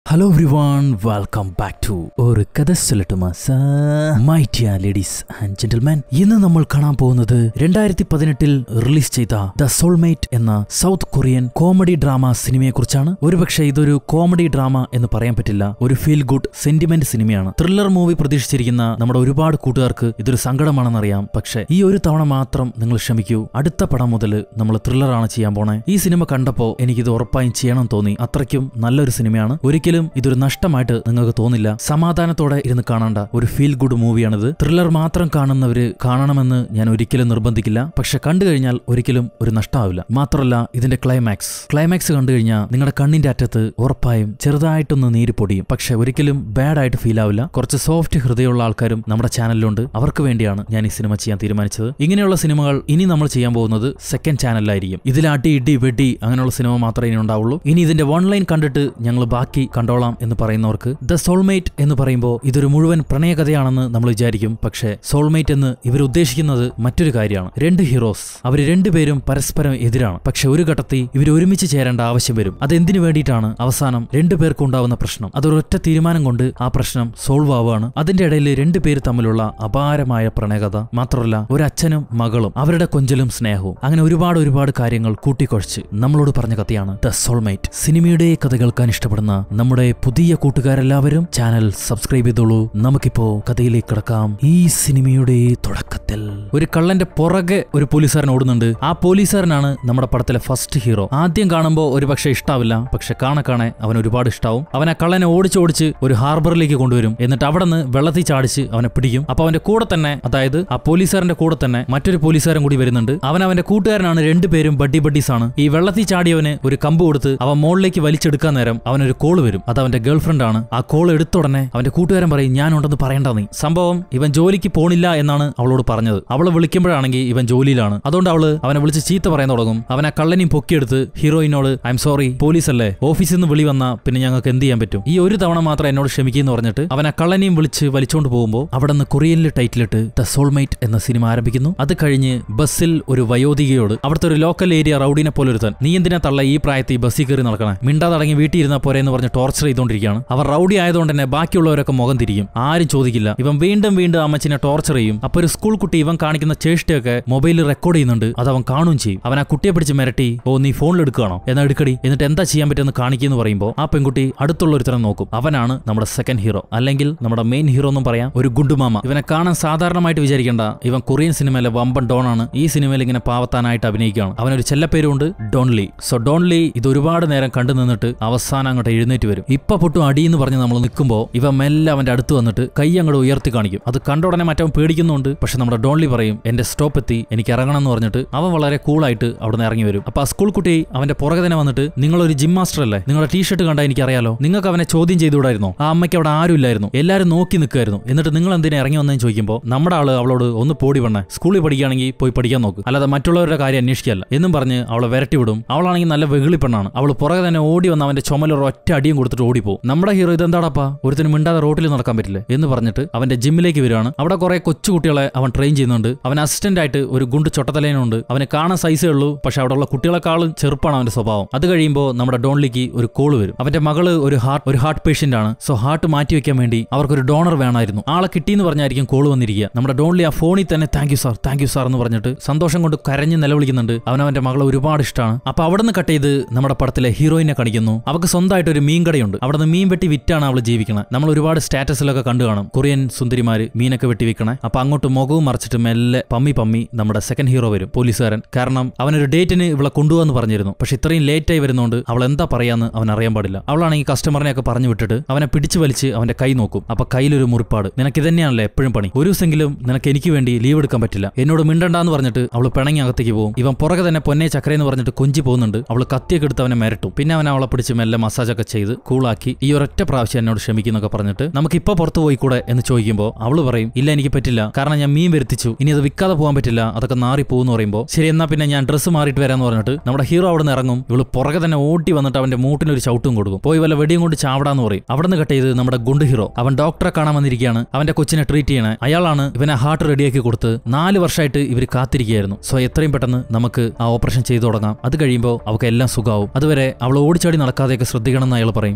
hello everyone welcome back to ഒരു കഥ சொல்லட்டுமா sir my dear ladies and gentleman ഇന്ന് നമ്മൾ കാണാൻ പോകുന്നത് രണ്ടായിരത്തി പതിനെട്ടിൽ റിലീസ് ചെയ്ത ദ സോൾമേറ്റ് എന്ന സൗത്ത് കൊറിയൻ കോമഡി ഡ്രാമ സിനിമയെ കുറിച്ചാണ് ഒരുപക്ഷെ ഇതൊരു കോമഡി ഡ്രാമ എന്ന് പറയാൻ പറ്റില്ല ഒരു ഫീൽ ഗുഡ് സെന്റിമെന്റ് സിനിമയാണ് ത്രില്ലർ മൂവി പ്രതീക്ഷിച്ചിരിക്കുന്ന നമ്മുടെ ഒരുപാട് കൂട്ടുകാർക്ക് ഇതൊരു സങ്കടമാണെന്നറിയാം പക്ഷേ ഈ ഒരു തവണ മാത്രം നിങ്ങൾ ക്ഷമിക്കൂ അടുത്ത പടം മുതൽ നമ്മൾ ത്രില്ലറാണ് ചെയ്യാൻ പോണേ ഈ സിനിമ കണ്ടപ്പോ എനിക്കിത് ഉറപ്പായും ചെയ്യണം തോന്നി അത്രയ്ക്കും നല്ലൊരു സിനിമയാണ് ഒരിക്കലും ഇതൊരു നഷ്ടമായിട്ട് നിങ്ങൾക്ക് തോന്നില്ല സമാധാനത്തോടെ ഇരുന്ന് കാണേണ്ട ഒരു ഫീൽ ഗുഡ് മൂവിയാണിത് ത്രില്ലർ മാത്രം കാണുന്നവര് കാണണമെന്ന് ഞാൻ ഒരിക്കലും നിർബന്ധിക്കില്ല പക്ഷെ കണ്ടു കഴിഞ്ഞാൽ ഒരിക്കലും ഒരു നഷ്ടമാവില്ല മാത്രമല്ല ഇതിന്റെ ക്ലൈമാക്സ് ക്ലൈമാക്സ് കണ്ടു കഴിഞ്ഞാൽ നിങ്ങളുടെ കണ്ണിന്റെ അറ്റത്ത് ഉറപ്പായും ചെറുതായിട്ടൊന്ന് നീര് പൊടിയും പക്ഷെ ഒരിക്കലും ബാഡ് ആയിട്ട് ഫീൽ ആവില്ല കുറച്ച് സോഫ്റ്റ് ഹൃദയമുള്ള ആൾക്കാരും നമ്മുടെ ചാനലിലുണ്ട് അവർക്ക് വേണ്ടിയാണ് ഞാൻ ഈ സിനിമ ചെയ്യാൻ തീരുമാനിച്ചത് ഇങ്ങനെയുള്ള സിനിമകൾ ഇനി നമ്മൾ ചെയ്യാൻ പോകുന്നത് സെക്കൻഡ് ചാനലിലായിരിക്കും ഇതിൽ അടി ഇടി വെടി അങ്ങനെയുള്ള സിനിമ മാത്രമേ ഇനി ഉണ്ടാവുള്ളൂ ഇനി ഇതിന്റെ ഓൺലൈൻ കണ്ടിട്ട് ഞങ്ങൾ ബാക്കി കണ്ടോളാം എന്ന് പറയുന്നവർക്ക് ദ സോൾമേറ്റ് എന്ന് പറയുമ്പോൾ ഇതൊരു മുഴുവൻ പ്രണയകഥയാണെന്ന് നമ്മൾ വിചാരിക്കും പക്ഷേ സോൾമേറ്റ് എന്ന് ഇവർ ഉദ്ദേശിക്കുന്നത് മറ്റൊരു കാര്യമാണ് രണ്ട് ഹീറോസ് അവർ രണ്ടുപേരും പരസ്പരം എതിരാണ് പക്ഷെ ഒരു ഘട്ടത്തിൽ ഇവർ ഒരുമിച്ച് ചേരേണ്ട ആവശ്യം വരും അതെന്തിനു വേണ്ടിയിട്ടാണ് അവസാനം രണ്ടു പേർക്കും ഉണ്ടാവുന്ന പ്രശ്നം അതൊരൊറ്റ തീരുമാനം കൊണ്ട് ആ പ്രശ്നം സോൾവ് ആവുകയാണ് അതിന്റെ ഇടയിൽ രണ്ടുപേര് തമ്മിലുള്ള അപാരമായ പ്രണയകഥ മാത്രമല്ല ഒരു അച്ഛനും മകളും അവരുടെ കൊഞ്ചലും സ്നേഹവും അങ്ങനെ ഒരുപാട് ഒരുപാട് കാര്യങ്ങൾ കൂട്ടിക്കൊഴിച്ച് നമ്മളോട് പറഞ്ഞ കഥയാണ് ദ സോൾമേറ്റ് സിനിമയുടെ കഥ കേൾക്കാൻ ഇഷ്ടപ്പെടുന്ന നമ്മുടെ പുതിയ കൂട്ടുകാരെല്ലാവരും ചാനൽ സബ്സ്ക്രൈബ് ചെയ്തോളൂ നമുക്കിപ്പോ കഥയിലേക്ക് കിടക്കാം ഈ സിനിമയുടെ തുടക്കത്തിൽ ഒരു കള്ളന്റെ പുറകെ ഒരു പോലീസുകാരൻ ഓടുന്നുണ്ട് ആ പോലീസുകാരനാണ് നമ്മുടെ പടത്തിലെ ഫസ്റ്റ് ഹീറോ ആദ്യം കാണുമ്പോൾ ഒരു പക്ഷേ ഇഷ്ടാവില്ല പക്ഷെ കാണെ കാണെ അവൻ ഒരുപാട് ഇഷ്ടാവും അവൻ ആ കള്ളനെ ഓടിച്ചോടിച്ച് ഒരു ഹാർബറിലേക്ക് കൊണ്ടുവരും എന്നിട്ട് അവിടെ നിന്ന് വെള്ളത്തിൽ ചാടിച്ച് അവനെ പിടിക്കും അപ്പൊ അവന്റെ കൂടെ തന്നെ അതായത് ആ പോലീസുകാരന്റെ കൂടെ തന്നെ മറ്റൊരു പോലീസുകാരൻ കൂടി വരുന്നുണ്ട് അവൻ അവന്റെ കൂട്ടുകാരനാണ് രണ്ടുപേരും ബഡ്ഡി ബഡ്ഡീസ് ആണ് ഈ വെള്ളത്തിൽ ചാടിയവന് ഒരു കമ്പ് കൊടുത്ത് അവൻ മുകളിലേക്ക് വലിച്ചെടുക്കാൻ നേരം അവനൊരു കോള് വരും അത് അവന്റെ ഗേൾഫ്രണ്ട് ആണ് ആ കോൾ എടുത്ത ഉടനെ അവന്റെ കൂട്ടുകാരൻ പറയും ഞാനുണ്ടെന്ന് പറയണ്ട നീ സംഭവം ഇവൻ ജോലിക്ക് പോണില്ല എന്നാണ് അവളോട് പറഞ്ഞത് അവള് വിളിക്കുമ്പോഴാണെങ്കിൽ ഇവൻ ജോലിയിലാണ് അതുകൊണ്ട് അവള് അവനെ വിളിച്ച് ചീത്ത പറയാൻ തുടങ്ങും അവൻ ആ കള്ളനെയും പൊക്കിയെടുത്ത് ഹീറോയിനോട് ഐ എം സോറി പോലീസ് അല്ലേ ഓഫീസിൽ നിന്ന് വിളി വന്നാ പിന്നെ ഞങ്ങൾക്ക് എന്ത് ചെയ്യാൻ പറ്റും ഈ ഒരു തവണ മാത്രം എന്നോട് ക്ഷമിക്കുന്നു പറഞ്ഞിട്ട് അവൻ ആ കള്ളനെയും വിളിച്ച് വലിച്ചോണ്ട് പോകുമ്പോൾ അവിടെ നിന്ന് കൊറിയനിൽ ടൈറ്റിലിട്ട് ദ സോൾമേറ്റ് എന്ന സിനിമ ആരംഭിക്കുന്നു അത് കഴിഞ്ഞ് ബസ്സിൽ ഒരു വയോധികയോട് അവിടുത്തെ ഒരു ലോക്കൽ ഏരിയ റൌഡിനെ പോലെ ഒരുത്തൻ നീ എന്തിനാ തള്ള ഈ പ്രായത്തിൽ ഈ ബസ്സിൽ കയറി നടക്കണേ മിണ്ടാതടങ്ങി വീട്ടിൽ ഇരുന്നാ പോരെ എന്ന് പറഞ്ഞ് ടോർച്ചർ ചെയ്തുകൊണ്ടിരിക്കുകയാണ് അവർ റൌഡി ആയതുകൊണ്ട് തന്നെ ബാക്കിയുള്ളവരൊക്കെ മുഖം തിരിക്കും ആരും ചോദിക്കില്ല ഇവൻ വീണ്ടും വീണ്ടും അമ്മച്ചിനെ ടോർച്ചർ ചെയ്യും അപ്പൊ ഒരു സ്കൂൾ കുട്ടി ഇവൻ കാണിക്കുന്ന ചേഷ്ടയൊക്കെ മൊബൈലിൽ റെക്കോർഡ് ചെയ്യുന്നുണ്ട് അത് അവൻ കാണുകയും ചെയ്യും അവൻ ആ കുട്ടിയെ പിടിച്ച് മിരട്ടി ഓ നീ ഫോണിൽ എടുക്കുകയാണോ എന്നാ എടുക്കടി എന്നിട്ട് എന്താ ചെയ്യാൻ പറ്റുമെന്ന് കാണിക്കുന്നു പറയുമ്പോൾ ആ പെൺകുട്ടി അടുത്തുള്ള ഒരുത്തരം നോക്കും അവനാണ് നമ്മുടെ സെക്കൻഡ് ഹീറോ അല്ലെങ്കിൽ നമ്മുടെ മെയിൻ ഹീറോ എന്നും പറയാം ഒരു ഗുണ്ടുമാമ ഇവനെ കാണാൻ സാധാരണമായിട്ട് വിചാരിക്കേണ്ട ഇവൻ കൊറിയൻ സിനിമയിലെ വമ്പൻ ഡോൺ ആണ് ഈ സിനിമയിൽ ഇങ്ങനെ പാവത്താനായിട്ട് അഭിനയിക്കുകയാണ് അവനൊരു ചെല്ലപ്പേരുണ്ട് ഡോൺലി സോ ഡോൺലി ഇത് ഒരുപാട് നേരം കണ്ടു നിന്നിട്ട് അവസാനം അങ്ങോട്ട് എഴുന്നേറ്റ് വരും ഇപ്പൊ പൊട്ടും അടി എന്ന് പറഞ്ഞ് നമ്മൾ നിൽക്കുമ്പോൾ ഇവ മെല്ലെ അവന്റെ അടുത്ത് വന്നിട്ട് കൈ അങ്ങോട്ട് ഉയർത്തി കാണിക്കും അത് കണ്ട ഉടനെ മറ്റവൻ പേടിക്കുന്നുണ്ട് പക്ഷെ നമ്മുടെ ഡോൺലി പറയും എന്റെ സ്റ്റോപ്പ് എത്തി എനിക്ക് ഇറങ്ങണം എന്ന് പറഞ്ഞിട്ട് അവൻ വളരെ കൂളായിട്ട് അവിടെ നിന്ന് ഇറങ്ങി വരും അപ്പൊ ആ സ്കൂൾ കുട്ടി അവന്റെ പുറകെ തന്നെ വന്നിട്ട് നിങ്ങളൊരു ജിം മാസ്റ്റർ അല്ലേ നിങ്ങളുടെ ടീഷർട്ട് കണ്ടാൽ എനിക്ക് അറിയാലോ നിങ്ങൾക്ക് അവനെ ചോദ്യം ചെയ്തുകൂടായിരുന്നോ ആ അമ്മയ്ക്ക് അവിടെ ആരും ഇല്ലായിരുന്നു എല്ലാവരും നോക്കി നിൽക്കുമായിരുന്നു എന്നിട്ട് നിങ്ങൾ എന്തിനാ ഇറങ്ങി വന്നതെന്ന് ചോദിക്കുമ്പോൾ നമ്മുടെ ആള് അവളോട് ഒന്ന് പോടി പെണ്ണേ സ്കൂളിൽ പഠിക്കുകയാണെങ്കിൽ പോയി പഠിക്കാൻ നോക്ക് അല്ലാതെ മറ്റുള്ളവരുടെ കാര്യം അന്വേഷിക്കല്ല എന്നും പറഞ്ഞ് അവളെ വിരട്ടി വിടും അവളാണെങ്കിൽ നല്ല വെകിളി പെണ്ണാണ് അവൾ പുറകെ തന്നെ ഓടി വന്ന് അവന്റെ ചുമലൊരു ഒറ്റ അടിയും കൊടുത്തിട്ട് ഓടിപ്പോവും നമ്മുടെ ഹീറോ ഇതെന്താടാപ്പാ ഒരുത്തിന് മിണ്ടാതെ റോട്ടിൽ നടക്കാൻ പറ്റില്ലേ എന്ന് പറഞ്ഞിട്ട് അവന്റെ ജിമ്മിലേക്ക് വരികയാണ് അവിടെ കുറെ കൊച്ചുകുട്ടികളെ അവൻ ട്രെയിൻ ചെയ്യുന്നുണ്ട് അവൻ അസിസ്റ്റന്റ് ആയിട്ട് ഒരു ഗുണ്ട് ചൊട്ടത്തലേനുണ്ട് അവന് കാണാൻ സൈസേ ഉള്ളൂ പക്ഷെ അവിടെ ഉള്ള കുട്ടികളെക്കാളും ചെറുപ്പാണ് അവന്റെ സ്വഭാവം അത് കഴിയുമ്പോൾ നമ്മുടെ ഡോൺലിക്ക് ഒരു കോള് വരും അവന്റെ മകള് ഒരു ഹാർട്ട് ഒരു ഹാർട്ട് പേഷ്യന്റ് ആണ് സോ ഹാർട്ട് മാറ്റി വെക്കാൻ വേണ്ടി അവർക്കൊരു ഡോണർ വേണമായിരുന്നു ആളെ കിട്ടിയെന്ന് പറഞ്ഞായിരിക്കും കോള് വന്നിരിക്കുക നമ്മുടെ ഡോൺലി ആ ഫോണിൽ തന്നെ thank you sir thank you sir എന്ന് പറഞ്ഞിട്ട് സന്തോഷം കൊണ്ട് കരഞ്ഞ് നിലവിളിക്കുന്നുണ്ട് അവൻ അവന്റെ മകളെ ഒരുപാട് ഇഷ്ടമാണ് അപ്പൊ അവിടെ നിന്ന് കട്ട് ചെയ്ത് നമ്മുടെ പടത്തിലെ ഹീറോയിനെ കാണിക്കുന്നു അവർക്ക് സ്വന്തമായിട്ട് ഒരു മീൻ കടയുണ്ട് അവിടെ നിന്ന് മീൻ വെട്ടി വിറ്റാണ് അവൾ ജീവിക്കുന്നത് നമ്മൾ ഒരുപാട് സ്റ്റാറ്റസിലൊക്കെ കണ്ടു കാണും കൊറിയൻ സുന്ദരിമാര് മീനൊക്കെ വെട്ടി വിൽക്കണേ അപ്പൊ അങ്ങോട്ട് മുഖവും മറച്ചിട്ട് മെല്ലെ പമ്മി പമ്മി നമ്മുടെ സെക്കൻഡ് ഹീറോ വരും പോലീസുകാരൻ കാരണം അവനൊരു ഡേറ്റിന് ഇവളെ കൊണ്ടുപോകാന്ന് പറഞ്ഞിരുന്നു പക്ഷെ ഇത്രയും ലേറ്റ് ആയി വരുന്നതുകൊണ്ട് അവൾ എന്താ പറയാന്ന് അവൻ അറിയാൻ പാടില്ല അവളാണെങ്കിൽ കസ്റ്റമറിനെ ഒക്കെ പറഞ്ഞു വിട്ടിട്ട് അവനെ പിടിച്ചു വലിച്ച് അവന്റെ കൈ നോക്കും അപ്പൊ കയ്യിലൊരു മുറിപ്പാട് നിനക്ക് ഇതന്നെയാണല്ലേ എപ്പോഴും പണി ഒരു ദിവസമെങ്കിലും നിനക്ക് എനിക്ക് വേണ്ടി ലീവ് എടുക്കാൻ പറ്റില്ല എന്നോട് മിണ്ടണ്ടെന്ന് പറഞ്ഞിട്ട് അവൾ പിണങ്ങി അകത്തേക്ക് പോകും ഇവൻ പുറകെ തന്നെ പൊന്നെ ചക്കരയെന്ന് പറഞ്ഞിട്ട് കൊഞ്ചി പോകുന്നുണ്ട് അവൾ കത്തിയൊക്കെ എടുത്ത് അവനെ മിരട്ടും പിന്നെ അവൻ അവളെ പിടിച്ച് മെല്ലെ മസാജ് ഒക്കെ ചെയ്ത് കൂളാക്കി ഈ ഒരൊറ്റ പ്രാവശ്യം എന്നോട് ക്ഷമിക്കുന്നൊക്കെ പറഞ്ഞിട്ട് നമുക്ക് ഇപ്പൊ പുറത്തു പോയി കൂടെ എന്ന് ചോദിക്കുമ്പോൾ അവള് പറയും ഇല്ല എനിക്ക് പറ്റില്ല കാരണം ഞാൻ മീൻ വരുത്തിച്ചു ഇനി അത് വിൽക്കാതെ പോകാൻ പറ്റില്ല അതൊക്കെ നാറി പോകുന്നു പറയുമ്പോൾ ശരി എന്നാ പിന്നെ ഞാൻ ഡ്രസ്സ് മാറിയിട്ട് വരാന്ന് പറഞ്ഞിട്ട് നമ്മുടെ ഹീറോ അവിടെ നിന്ന് ഇറങ്ങും ഇവള് പുറകെ തന്നെ ഓടി വന്നിട്ട് അവന്റെ മൂട്ടിന് ഒരു ചവിട്ടും കൊടുക്കും പോയി വല്ല വെടിയും കൊണ്ട് ചാവടാന്ന് പറയും അവിടെ നിന്ന് കട്ട് ചെയ്ത് നമ്മുടെ ഗുണ്ട് ഹീറോ അവൻ ഡോക്ടറെ കാണാൻ വന്നിരിക്കുകയാണ് അവന്റെ കൊച്ചിനെ ട്രീറ്റ് ചെയ്യണേ അയാളാണ് ഇവനെ ഹാർട്ട് റെഡിയാക്കി കൊടുത്ത് നാല് വർഷമായിട്ട് ഇവർ കാത്തിരിക്കുകയായിരുന്നു സോ എത്രയും പെട്ടെന്ന് നമുക്ക് ആ ഓപ്പറേഷൻ ചെയ്തു തുടങ്ങാം അത് കഴിയുമ്പോൾ അവൾക്ക് എല്ലാം സുഖാവും അതുവരെ അവൾ ഓടിച്ചാടി നടക്കാതെയൊക്കെ ശ്രദ്ധിക്കണം എന്ന് അയാൾ പറയും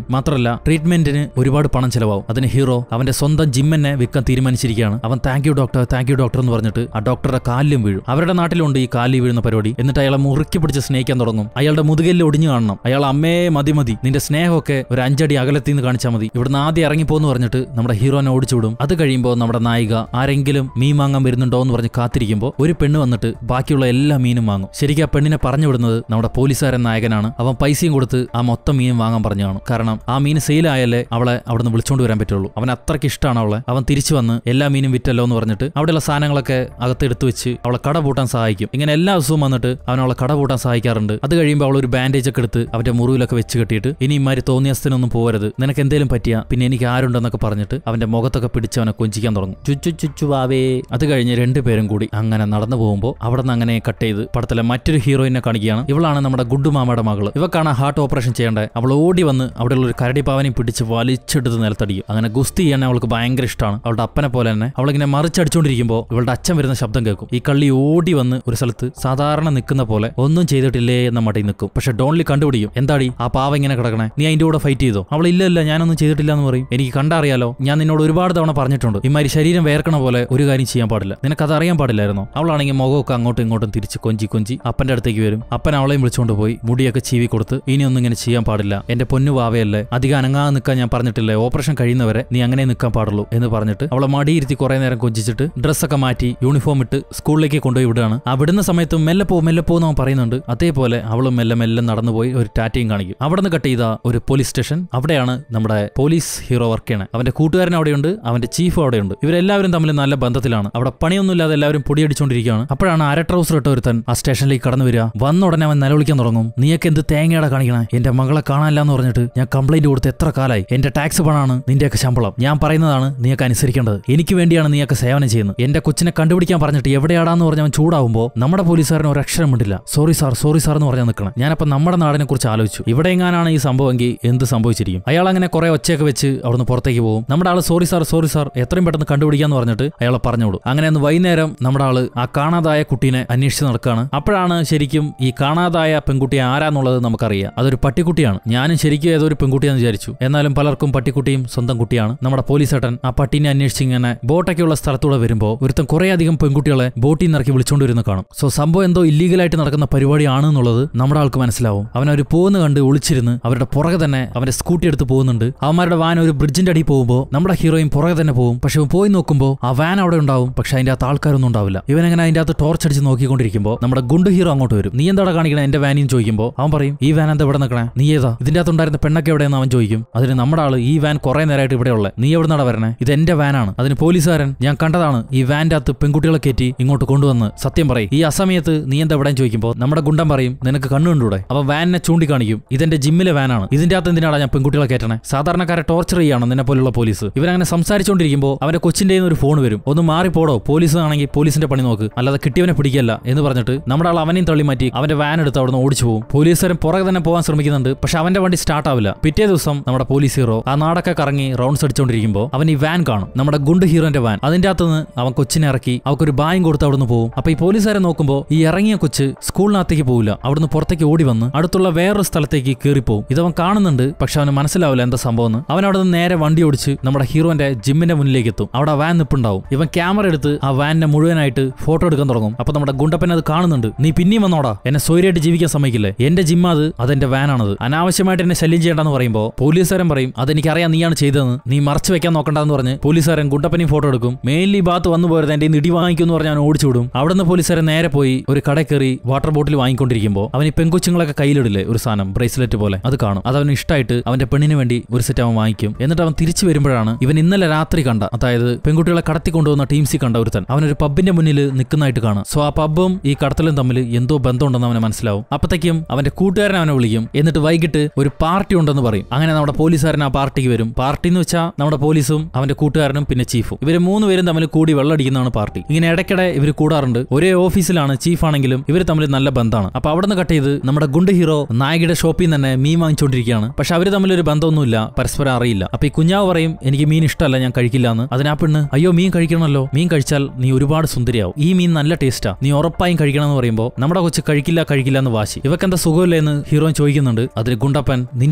മാത്രമല്ല ട്രീറ്റ്മെന്റിന് ഒരുപാട് പണം ചെലവാകും അതിന് ഹീറോ അവന്റെ സ്വന്തം ജിമ്മിനെ വിൽക്കാൻ തീരുമാനിച്ചിരിക്കുകയാണ് അവൻ thank you doctor thank you doctor എന്ന് പറഞ്ഞിട്ട് ആ ഡോക്ടറുടെ കാലിലും വീഴും അവരുടെ നാട്ടിലുണ്ട് ഈ കാലിൽ വീഴുന്ന പരിപാടി എന്നിട്ട് അയാളെ മുറുക്കി പിടിച്ച് സ്നേഹിക്കാൻ തുടങ്ങും അയാളുടെ മുതുകലിൽ ഒടിഞ്ഞു കാണണം അയാൾ അമ്മേ മതി മതി നിന്റെ സ്നേഹമൊക്കെ ഒരു അഞ്ചടി അകലത്തിൽ നിന്ന് കാണിച്ചാൽ മതി ഇവിടുന്ന് ആദ്യം ഇറങ്ങിപ്പോന്ന് പറഞ്ഞിട്ട് നമ്മുടെ ഹീറോനെ ഓടിച്ചു വിടും അത് കഴിയുമ്പോൾ നമ്മുടെ നായിക ആരെങ്കിലും മീൻ വാങ്ങാൻ വരുന്നുണ്ടോ എന്ന് പറഞ്ഞ് കാത്തിരിക്കുമ്പോൾ ഒരു പെണ്ണ് വന്നിട്ട് ബാക്കിയുള്ള എല്ലാ മീനും വാങ്ങും ശരിക്കും ആ പെണ്ണിനെ പറഞ്ഞു വിടുന്നത് നമ്മുടെ പോലീസുകാരൻ നായകനാണ് അവൻ പൈസയും കൊടുത്ത് ആ മൊത്തം മീൻ വാങ്ങാൻ പറഞ്ഞാണ് കാരണം ആ മീൻ സെയിലായാലേ അവളെ അവിടുന്ന് വിളിച്ചോണ്ട് വരാൻ പറ്റുള്ളൂ അവൻ അത്രയ്ക്ക് ഇഷ്ടമാണ് അവളെ അവൻ തിരിച്ചു വന്ന് എല്ലാ മീനും വിറ്റല്ലോ എന്ന് പറഞ്ഞിട്ട് അവിടെയുള്ള സാധനങ്ങളൊക്കെ അകത്തെടുത്ത് വെച്ച് അവളെ കട പൂട്ടാൻ സഹായിക്കും ഇങ്ങനെ എല്ലാ ദിവസവും വന്നിട്ട് അവൻ അവളെ കട പൂട്ടാൻ സഹായിക്കാറുണ്ട് അത് കഴിയുമ്പോൾ അവൾ ഒരു ബാൻഡേജ് ഒക്കെ എടുത്ത് അവന്റെ മുറിവിലൊക്കെ വെച്ച് കെട്ടിയിട്ട് ഇനി ഇമാര് തോന്നിയസ്ഥനൊന്നും പോകരുത് നിനക്ക് എന്തേലും പറ്റിയ പിന്നെ എനിക്ക് ആരുണ്ടെന്നൊക്കെ പറഞ്ഞിട്ട് അവന്റെ മുഖത്തൊക്കെ പിടിച്ച് അവനെ കൊഞ്ചിക്കാൻ തുടങ്ങും ചുച്ചു ചുച്ചു വാവേ അത് കഴിഞ്ഞ് രണ്ടുപേരും കൂടി അങ്ങനെ നടന്നു പോകുമ്പോൾ അവിടെ നിന്ന് അങ്ങനെ കട്ട് ചെയ്ത് പടത്തിലെ മറ്റൊരു ഹീറോയിനെ കാണിക്കുകയാണ് ഇവളാണ് നമ്മുടെ ഗുഡു മാമയുടെ മകള് ഇവക്കാണ് ഹാർട്ട് ഓപ്പറേഷൻ ചെയ്യേണ്ടത് അവൾ ഓടി വന്ന് അവിടെയുള്ള ഒരു കരടിപ്പാവനെയും പിടിച്ച് വലിച്ചെടുത്ത് നിലത്തടിക്കും അങ്ങനെ ഗുസ്തി ചെയ്യാൻ അവൾക്ക് ഭയങ്കര ഇഷ്ടമാണ് അവളുടെ അപ്പനെ പോലെ തന്നെ അവളിങ്ങനെ മറിച്ചടിച്ചുകൊണ്ടിരിക്കുമ്പോൾ ഇവളുടെ അച്ഛൻ വരുന്ന ശബ്ദം കേൾക്കും ഈ കള്ളി ഓടി വന്ന് ഒരു സ്ഥലത്ത് സാധാരണ നിൽക്കുന്ന പോലെ ഒന്നും ചെയ്തിട്ടില്ലേ എന്ന മട്ടിൽ നിൽക്കും പക്ഷെ ഡോൺലി കണ്ടുപിടിക്കും എന്താടി ആ പാവ ഇങ്ങനെ കിടക്കണേ നീ അതിന്റെ കൂടെ ഫൈറ്റ് ചെയ്തോ അവൾ ഇല്ല ഇല്ല ഞാനൊന്നും ചെയ്തിട്ടില്ല എന്ന് പറയും എനിക്ക് കണ്ടറിയാലോ ഞാൻ നിന്നോട് ഒരുപാട് തവണ പറഞ്ഞിട്ടുണ്ട് ഇമാരി ശരീരം വേർക്കണ പോലെ ഒരു കാര്യം ചെയ്യാൻ പാടില്ല നിനക്കത് അറിയാൻ പാടില്ലായിരുന്നോ അവളാണെങ്കിൽ മുഖമൊക്കെ അങ്ങോട്ടും ഇങ്ങോട്ടും തിരിച്ച് കൊഞ്ചി കൊഞ്ചി അപ്പന്റെ അടുത്തേക്ക് വരും അപ്പൻ അവളെയും വിളിച്ചുകൊണ്ട് പോയി മുടിയൊക്കെ ചീവി കൊടുത്ത് ഇനിയൊന്നും ഇങ്ങനെ ചെയ്യാൻ പാടില്ല എന്റെ പൊന്നു വാവയല്ലേ അധികം അനങ്ങാതെ നിൽക്കാൻ ഞാൻ പറഞ്ഞിട്ടില്ലേ ഓപ്പറേഷൻ കഴിയുന്നവരെ നീ അങ്ങനെ നിൽക്കാൻ പാടുള്ളൂ എന്ന് പറഞ്ഞിട്ട് അവളെ മടിയിരുത്തി കുറെ നേരം കൊഞ്ചിച്ചിട്ട് ഡ്രസ്സൊക്കെ മാറ്റി യൂണിഫോം ഇട്ട് സ്കൂളിലേക്ക് കൊണ്ടുപോയി വിടുകയാണ് ആ വിടുന്ന സമയത്ത് മെല്ലെ പോ മെല്ലെ പോ എന്ന് അവൻ പറയുന്നുണ്ട് അതേപോലെ അവളും മെല്ലെ മെല്ലെ നടന്നു പോയി ഒരു ടാറ്റയും കാണിക്കും അവിടെ നിന്ന് കട്ട് ചെയ്ത ഒരു പോലീസ് സ്റ്റേഷൻ അവിടെയാണ് നമ്മുടെ പോലീസ് ഹീറോ വർക്ക് ചെയ്യണത് അവന്റെ കൂട്ടുകാരൻ അവിടെയുണ്ട് അവന്റെ ചീഫും അവിടെയുണ്ട് ഇവരെല്ലാവരും തമ്മിൽ നല്ല ബന്ധത്തിലാണ് അവിടെ പണിയൊന്നുമില്ലാതെ എല്ലാവരും പൊടിയടിച്ചുകൊണ്ടിരിക്കുകയാണ് അപ്പോഴാണ് അര ട്രൗസർ ഇട്ട ഒരുത്തൻ ആ സ്റ്റേഷനിലേക്ക് കടന്നു വരിക വന്ന ഉടനെ അവൻ നിലവിളിക്കാൻ തുടങ്ങും നീയൊക്കെ എന്ത് തേങ്ങയുടെ കാണിക്കണേ എന്റെ മകളെ കാണാനില്ല എന്ന് പറഞ്ഞിട്ട് ഞാൻ കംപ്ലൈന്റ് കൊടുത്ത് എത്ര കാലായി എന്റെ ടാക്സ് പണമാണ് നിന്റെയൊക്കെ ശമ്പളം ഞാൻ പറയുന്നതാണ് നീയൊക്കെ അനുസരിക്കേണ്ടത് എനിക്ക് വേണ്ടിയാണ് നീയൊക്കെ സേവനം ചെയ്യുന്നത് എന്റെ കൊച്ചിനെ കണ്ടുപിടിക്കാൻ പറഞ്ഞിട്ട് എവിടെയാടാന്ന് പറഞ്ഞ് അവൻ ചൂടാവുമ്പോൾ നമ്മുടെ പോലീസുകാരന് ഒരു അക്ഷരം മിണ്ടില്ല സോറി സാർ സോറി സാർ എന്ന് പറഞ്ഞാൽ നിൽക്കണം ഞാനപ്പോൾ നമ്മുടെ നാടിനെ കുറിച്ച് ആലോചിച്ചു ഇവിടെ എങ്ങാനാണ് ഈ സംഭവമെങ്കിൽ എന്ത് സംഭവിച്ചിരിക്കും അയാൾ അങ്ങനെ കുറെ ഒച്ചയൊക്കെ വെച്ച് അവിടുന്ന് പുറത്തേക്ക് പോകും നമ്മുടെ ആള് സോറി സാർ സോറി സാർ എത്രയും പെട്ടെന്ന് കണ്ടുപിടിക്കാന്ന് പറഞ്ഞിട്ട് അയാളെ പറഞ്ഞോളൂ അങ്ങനെ അന്ന് വൈകുന്നേരം നമ്മുടെ ആള് ആ കാണാതായ കുട്ടീനെ അന്വേഷിച്ച് നടക്കുകയാണ് അപ്പോഴാണ് ശരിക്കും ഈ കാണാതായ പെൺകുട്ടി ആരാന്നുള്ളത് നമുക്കറിയാം അതൊരു പട്ടിക്കുട്ടിയാണ് ഞാനും ശരിക്കും ഏതോ ഒരു പെൺകുട്ടിയാന്ന് വിചാരിച്ചു എന്നാലും പലർക്കും പട്ടിക്കുട്ടിയും സ്വന്തം കുട്ടിയാണ് നമ്മുടെ പോലീസ് ഏട്ടൻ ആ പട്ടീനെ അന്വേഷിച്ച് ഇങ്ങനെ ബോട്ടൊക്കെയുള്ള സ്ഥലത്തൂടെ വരുമ്പോൾ ഒരുത്തൻ കുറെ അധികം പെൺകുട്ടികളെ ബോട്ടിൽ നിന്ന് ഇറക്കി വിളിച്ചുകൊണ്ട് വരുന്ന കാണും സോ സംഭവം എന്തോ ഇല്ലീഗലായിട്ട് നടക്കുന്ന പരിപാടിയാണ് എന്നുള്ളത് നമ്മുടെ ആൾക്ക് മനസ്സിലാവും അവൻ അവർ പോകുന്ന കണ്ട് ഒളിച്ചിരുന്ന് അവരുടെ പുറകെ തന്നെ അവന്റെ സ്കൂട്ടി എടുത്ത് പോകുന്നുണ്ട് അവന്മാരുടെ വാൻ ഒരു ബ്രിഡ്ജിന്റെ അടിയിൽ പോകുമ്പോൾ നമ്മുടെ ഹീറോയും പുറകെ തന്നെ പോകും പക്ഷെ ഇവൻ പോയി നോക്കുമ്പോൾ ആ വാൻ അവിടെ ഉണ്ടാവും പക്ഷെ അതിന്റെ അകത്ത് ആൾക്കാരൊന്നും ഉണ്ടാവില്ല ഇവൻ അങ്ങനെ അതിന്റെ അകത്ത് ടോർച്ച് അടിച്ച് നോക്കിക്കൊണ്ടിരിക്കുമ്പോൾ നമ്മുടെ ഗുണ്ട് ഹീറോ അങ്ങോട്ട് വരും നീ എന്താടാ കാണിക്കണേ എന്റെ വാനിയും ചോദിക്കുമ്പോൾ അവൻ പറയും ഈ വാൻ എന്താ ഇവിടെ നിൽക്കണേ നീ ഏതാ ഇതിന്റെ അകത്ത് ഉണ്ടായിരുന്ന പെണ്ണൊക്കെ എവിടെയെന്ന് അവൻ ചോദിക്കും അതിന് നമ്മുടെ ആള് ഈ വാൻ കുറെ നേരമായിട്ട് ഇവിടെ ഉള്ളത് നീ എവിടെ നടാ വരണേ ഇത് എന്റെ വാനാണ് അതിന് പോലീസുകാരൻ ഞാൻ കണ്ടതാണ് ഈ വാന്റെ അകത്ത് പെൺകുട്ടികളെ കയറ്റി ഇങ്ങോട്ട് കൊണ്ടുവന്ന് സത്യം പറയും ഈ അസമയത്ത് നീ എന്താ ഇവിടെ ചോദിക്കുമ്പോൾ നമ്മുടെ ഗുണ്ടൻ പറയും നിനക്ക് കണ്ണു കണ്ടൂടെ അപ്പൊ വാനിനെ ചൂണ്ടിക്കാണിക്കും ഇതെന്റെ ജിമ്മിലെ വാനാണ് ഇതിന്റെ അകത്ത് എന്തിനാണ് ഞാൻ പെൺകുട്ടികളെ കയറ്റണേ സാധാരണക്കാരെ ടോർച്ചർ ചെയ്യാണ് നിന്നെ പോലുള്ള പോലീസ് ഇവരങ്ങനെ സംസാരിച്ചുകൊണ്ടിരിക്കുമ്പോൾ അവന്റെ കൊച്ചിന്റെ ഒരു ഫോൺ വരും ഒന്ന് മാറിപ്പോടോ പോലീസ് ആണെങ്കിൽ പോലീസിന്റെ പണി നോക്ക് അല്ലാതെ കിട്ടിയവനെ പിടിക്കല്ല എന്ന് പറഞ്ഞിട്ട് നമ്മുടെ ആൾ അവനെയും തള്ളി മാറ്റി അവന്റെ വാൻ എടുത്ത് അവിടുന്ന് ഓടിച്ചു പോകും പോലീസുകാരൻ പുറകെ തന്നെ പോകാൻ ശ്രമിക്കുന്നുണ്ട് പക്ഷെ അവന്റെ വണ്ടി സ്റ്റാർട്ട് ആവില്ല പിറ്റേ ദിവസം നമ്മുടെ പോലീസ് ഹീറോ ആ നാടൊക്കെ കറങ്ങി റൗണ്ട്സ് അടിച്ചുകൊണ്ടിരിക്കുമ്പോൾ അവൻ ഈ വാൻ കാണും നമ്മുടെ ഗുണ്ട് ഹീറോന്റെ വാൻ അതിന്റെ അകത്തുനിന്ന് അവൻ കൊച്ചിനെ ഇറക്കി അവർക്ക് ഒരു ബായും കൊടുത്ത് അവിടുന്ന് പോകും അപ്പൊ ഈ പോലീസുകാരെ നോക്കുമ്പോൾ ഈ ഇറങ്ങിയ കൊച്ച് സ്കൂളിനകത്തേക്ക് പോകില്ല അവിടുന്ന് പുറത്തേക്ക് ഓടി വന്ന് അടുത്തുള്ള വേറൊരു സ്ഥലത്തേക്ക് കയറിപ്പോവും ഇതവൻ കാണുന്നുണ്ട് പക്ഷെ അവന് മനസ്സിലാവില്ല എന്താ സംഭവം എന്ന് അവൻ അവിടെ നിന്ന് നേരെ വണ്ടി ഓടിച്ച് നമ്മുടെ ഹീറോന്റെ ജിമ്മിന്റെ മുന്നിലേക്ക് എത്തും അവിടെ ആ വാൻ നിപ്പുണ്ടാവും ഇവൻ ക്യാമറ എടുത്ത് ആ വാനിനെ മുഴുവനായിട്ട് ഫോട്ടോ എടുക്കാൻ തുടങ്ങും അപ്പൊ നമ്മുടെ ഗുണ്ടപ്പൻ അത് കാണുന്നുണ്ട് നീ പിന്നെയും വന്നോടാ എന്നെ സ്വൈര്യമായിട്ട് ജീവിക്കാൻ സമ്മതിക്കില്ലേ എന്റെ ജിമ്മ അത് അതെന്റെ വാനാണത് അനാവശ്യമായിട്ട് എന്നെ ശല്യം ചെയ്യേണ്ടെന്ന് പറയുമ്പോൾ പോലീസുകാരൻ പറയും അതെനിക്കറിയാം നീയാണ് ചെയ്തതെന്ന് നീ മറച്ചു വെക്കാൻ നോക്കണ്ടെന്ന് പറഞ്ഞ് പോലീസുകാരൻ ഗുണ്ടപ്പനെയും ഫോട്ടോ എടുക്കും മെയിൻലി ഭാഗത്ത് വന്നു പോയത് എന്റെ ഇടി വാങ്ങിക്കും എന്ന് പറഞ്ഞ് അവൻ ഓടിച്ചു വിടും അവിടുന്ന് പോലീസുകാരൻ നേരെ പോയി ഒരു കട കയറി വാട്ടർ ബോട്ടിൽ വാങ്ങിക്കൊണ്ടിരിക്കുമ്പോൾ അവൻ ഈ പെങ്കൊച്ചുങ്ങളൊക്കെ കയ്യിലിടില്ലേ ഒരു സാധനം ബ്രേസ്ലെറ്റ് പോലെ അത് കാണും അത് അവന് ഇഷ്ടമായിട്ട് അവന്റെ പെണ്ണിന് വേണ്ടി ഒരു സെറ്റ് അവൻ വാങ്ങിക്കും എന്നിട്ട് അവൻ തിരിച്ചു വരുമ്പോഴാണ് ഇവൻ ഇന്നലെ രാത്രി കണ്ട അതായത് പെൺകുട്ടികളെ കടത്തി കൊണ്ടുവന്ന ടീംസി കണ്ട ഒരുത്തൻ അവനൊരു പബ്ബിന്റെ മുന്നിൽ നിൽക്കുന്നതായിട്ട് കാണാം സോ ആ പബ്ബും ഈ കടത്തലും തമ്മിൽ എന്തോ ബന്ധമുണ്ടെന്ന് അവന് മനസ്സിലാവും അപ്പത്തേക്കും അവന്റെ കൂട്ടുകാരൻ അവനെ വിളിക്കും എന്നിട്ട് വൈകിട്ട് ഒരു പാർട്ടി ഉണ്ടെന്ന് പറയും അങ്ങനെ നമ്മുടെ പോലീസുകാരൻ ആ പാർട്ടിക്ക് വരും പാർട്ടി എന്ന് വെച്ചാൽ നമ്മുടെ പോലീസും അവന്റെ കൂട്ടുകാരനും പിന്നെ ചീഫും ഇവര് മൂന്ന് പേരും തമ്മിൽ കൂടി വെള്ളടിക്കുന്നതാണ് പാർട്ടി ഇങ്ങനെ ഇടയ്ക്കിടെ ഇവർ കൂടാറുണ്ട് ഒരേ ഓഫീസിലാണ് ചീഫ് ആണെങ്കിലും ഇവർ തമ്മിൽ നല്ല ബന്ധമാണ് അപ്പൊ അവിടെ നിന്ന് കട്ട് ചെയ്ത് നമ്മുടെ ഗുണ്ട് ഹീറോ നായികയുടെ ഷോപ്പിൽ നിന്ന് തന്നെ മീൻ വാങ്ങിച്ചുകൊണ്ടിരിക്കുകയാണ് പക്ഷെ അവർ തമ്മിൽ ഒരു ബന്ധമൊന്നുമില്ല പരസ്പരം അറിയില്ല അപ്പൊ ഈ കുഞ്ഞാവ് പറയും എനിക്ക് മീൻ ഇഷ്ടമല്ല ഞാൻ കഴിക്കില്ല എന്ന് അതിനാ പെണ്ണ് അയ്യോ മീൻ കഴിക്കണമല്ലോ മീൻ കഴിച്ചാൽ നീ ഒരുപാട് സുന്ദരിയാവും ഈ മീൻ നല്ല ടേസ്റ്റാ നീ ഉറപ്പായും കഴിക്കണം എന്ന് പറയുമ്പോൾ നമ്മുടെ കൊച്ചു കഴിക്കില്ല കഴിക്കില്ല എന്ന് വാശി ഇവക്കെന്താ സുഖമില്ല എന്ന് ഹീറോയിൻ ചോദിക്കുന്നുണ്ട് അതിൽ ഗുണ്ടപ്പൻ നിന്റെ പണി